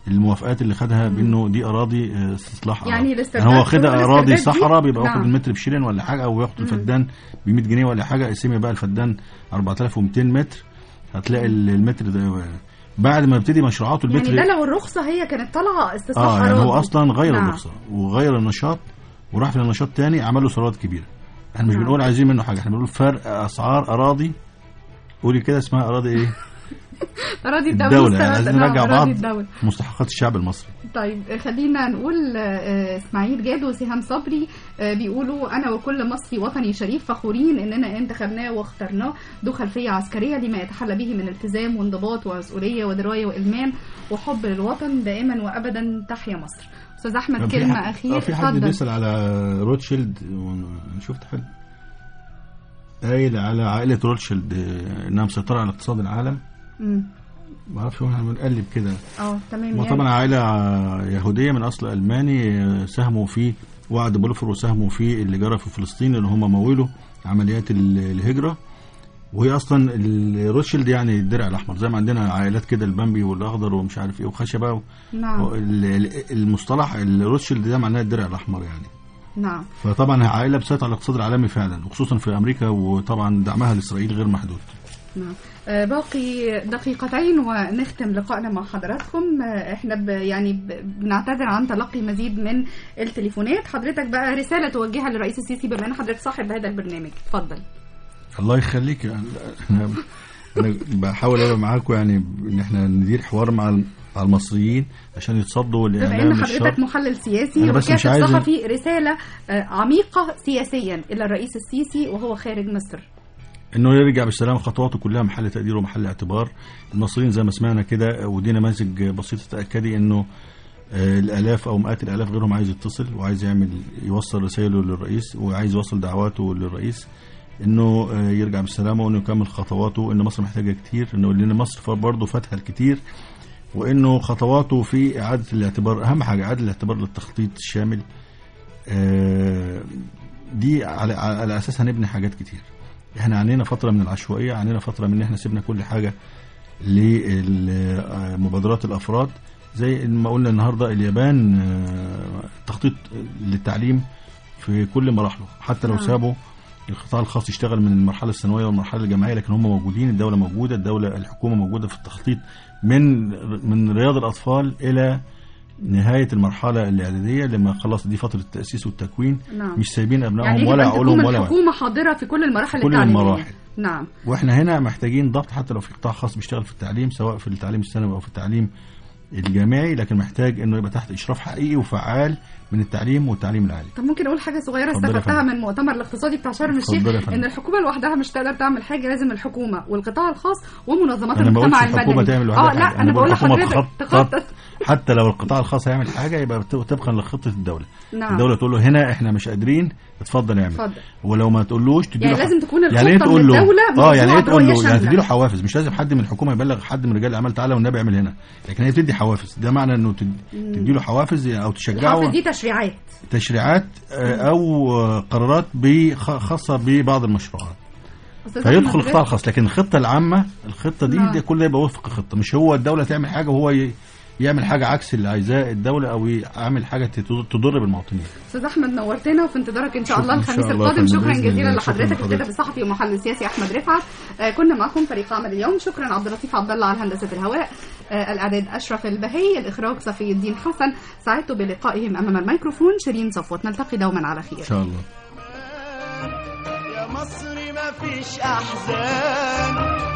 الموافقات اللي خدها بانه دي اراضي آه، استصلاح يعني أراضي. الاسترداد- يعني هو واخدها شغل اراضي الاسترداد دي- صحراء بيبقى واخد نعم. المتر بشيلين ولا حاجه او ياخد مم. الفدان ب 100 جنيه ولا حاجه قسمي بقى الفدان 4200 متر هتلاقي ال- المتر ده بعد ما يبتدي مشروعاته يعني المتر ده لو الرخصه هي كانت طالعه استصلاح اه يعني هو أراضي. اصلا غير نعم. الرخصه وغير النشاط وراح في النشاط تاني عمل له ثروات كبيره احنا مش نعم. بنقول عايزين منه حاجه احنا بنقول فرق اسعار اراضي قولي كده اسمها اراضي ايه اراضي الدوله الدوله يعني مستردة. عايزين نعم، نرجع أراضي بعض الدولة. مستحقات الشعب المصري طيب خلينا نقول آه، اسماعيل جاد وسهام صبري آه، بيقولوا انا وكل مصري وطني شريف فخورين اننا انتخبناه واخترناه ذو خلفيه عسكريه لما يتحلى به من التزام وانضباط ومسؤوليه ودرايه والمان وحب للوطن دائما وابدا تحيا مصر استاذ احمد كان في كلمه حد- اخيره آه، في حد بيسال على روتشيلد وانا شفت حد قايل على عائله روتشيلد آه، انها مسيطره على اقتصاد العالم مم. ما اعرفش هو احنا بنقلب كده اه تمام هو طبعا عائلة يهودية من أصل ألماني آه، ساهموا في وعد بولفور وساهموا في اللي جرى في فلسطين اللي هم مولوا عمليات ال- الهجرة وهي أصلا الروتشيلد يعني الدرع الأحمر زي ما عندنا عائلات كده البامبي والأخضر ومش عارف إيه وخشبة و- نعم و- ال- ال- المصطلح الروتشيلد ده معناه الدرع الأحمر يعني نعم فطبعا عائلة بتسيطر على الاقتصاد العالمي فعلا وخصوصا في أمريكا وطبعا دعمها لإسرائيل غير محدود نعم آه، باقي دقيقتين ونختم لقائنا مع حضراتكم آه، احنا ب يعني ب- بنعتذر عن تلقي مزيد من التليفونات حضرتك بقى رسالة توجهها للرئيس السيسي بما ان حضرتك صاحب هذا البرنامج اتفضل الله يخليك يعني انا انا بحاول ابقى معاكم يعني ان احنا ندير حوار مع ال- مع المصريين عشان يتصدوا بما الاعلام ان حضرتك الشر محلل سياسي أنا بس مش وكاتب عايز- صحفي رسالة آه، عميقة سياسيا الى الرئيس السيسي وهو خارج مصر انه يرجع بالسلامه خطواته كلها محل تقدير ومحل اعتبار المصريين زي ما سمعنا كده ودي نماذج بسيطه تاكدي انه آه، الالاف او مئات الالاف غيرهم عايز يتصل وعايز يعمل يوصل رسائله للرئيس وعايز يوصل دعواته للرئيس انه آه، يرجع بالسلامه وانه يكمل خطواته ان مصر محتاجه كتير انه لان مصر برضه فاتها الكتير وانه خطواته في اعاده الاعتبار اهم حاجه اعاده الاعتبار للتخطيط الشامل آه، دي على, على اساس هنبني حاجات كتير احنا عانينا فتره من العشوائيه عانينا فتره من ان احنا سيبنا كل حاجه لمبادرات الافراد زي ما قلنا النهارده اليابان آه، تخطيط للتعليم في كل مراحله حتى لو نعم. سابوا القطاع الخاص يشتغل من المرحله الثانويه والمرحله الجامعيه لكن هم موجودين الدوله موجوده الدوله الحكومه موجوده في التخطيط من من رياض الاطفال الى نهايه المرحله الاعداديه لما خلاص دي فتره التاسيس والتكوين نعم. مش سايبين ابنائهم يعني ولا يجب ان عقولهم تكون ولا وعي. الحكومة حاضرة في كل المراحل كل التعليمية المراحل. نعم واحنا هنا محتاجين ضبط حتى لو في قطاع خاص بيشتغل في التعليم سواء في التعليم الثانوي او في التعليم الجامعي لكن محتاج انه يبقى تحت اشراف حقيقي وفعال من التعليم والتعليم العالي طب ممكن اقول حاجه صغيره اتفضلي يا استفدتها فندم. من المؤتمر الاقتصادي بتاع شرم اتفضلي يا الشيخ فندم. ان الحكومه لوحدها مش تقدر تعمل حاجه لازم الحكومه والقطاع الخاص ومنظمات انا ما المجتمع بقولش الحكومه المدني تعمل لوحدها اه حاجة. لا انا بقول الحكومة لحضرتك تخطط تخطط حتى لو القطاع الخاص هيعمل حاجه يبقى بت- طبقا لخطه الدوله نعم. الدوله تقول له هنا احنا مش قادرين اتفضل اعمل اتفضل. ولو ما تقولوش تديله يعني ح- لازم تكون يعني ايه الخطة تقول من له الدولة اه يعني ايه موضوع تقول له رؤية يعني شاملة. تديله حوافز مش لازم حد من الحكومه يبلغ حد من رجال الاعمال تعالى والنبي اعمل هنا لكن هي بتدي حوافز ده معنى انه تد- مم. تديله حوافز او تشجعه الحافز دي تشريعات تشريعات آه، او آه، قرارات بخ- خاصه ببعض المشروعات أستاذ فيدخل أحمد القطاع الخاص لكن الخطه العامه الخطه دي نعم. ده كل ده يبقى وفق خطه مش هو الدوله تعمل حاجه وهو ي- يعمل حاجه عكس اللي عايزاه الدوله او يعمل حاجه تت- تضر بالمواطنين استاذ احمد نورتنا وفي انتظارك ان شاء شكراً الله إن شاء الخميس الله القادم فندم، شكرا بإذن جزيلا الله. شكراً لحضرتك لحضرتك. الكاتب الصحفي والمحلل السياسي احمد رفعت آه، كنا معكم فريق عمل اليوم شكرا عبد اللطيف عبد الله على هندسه الهواء آه، الاعداد اشرف البهي الاخراج صفي الدين حسن سعدت بلقائهم امام الميكروفون شيرين صفوت نلتقي دوما على خير ان شاء الله يا مصر ما فيش احزان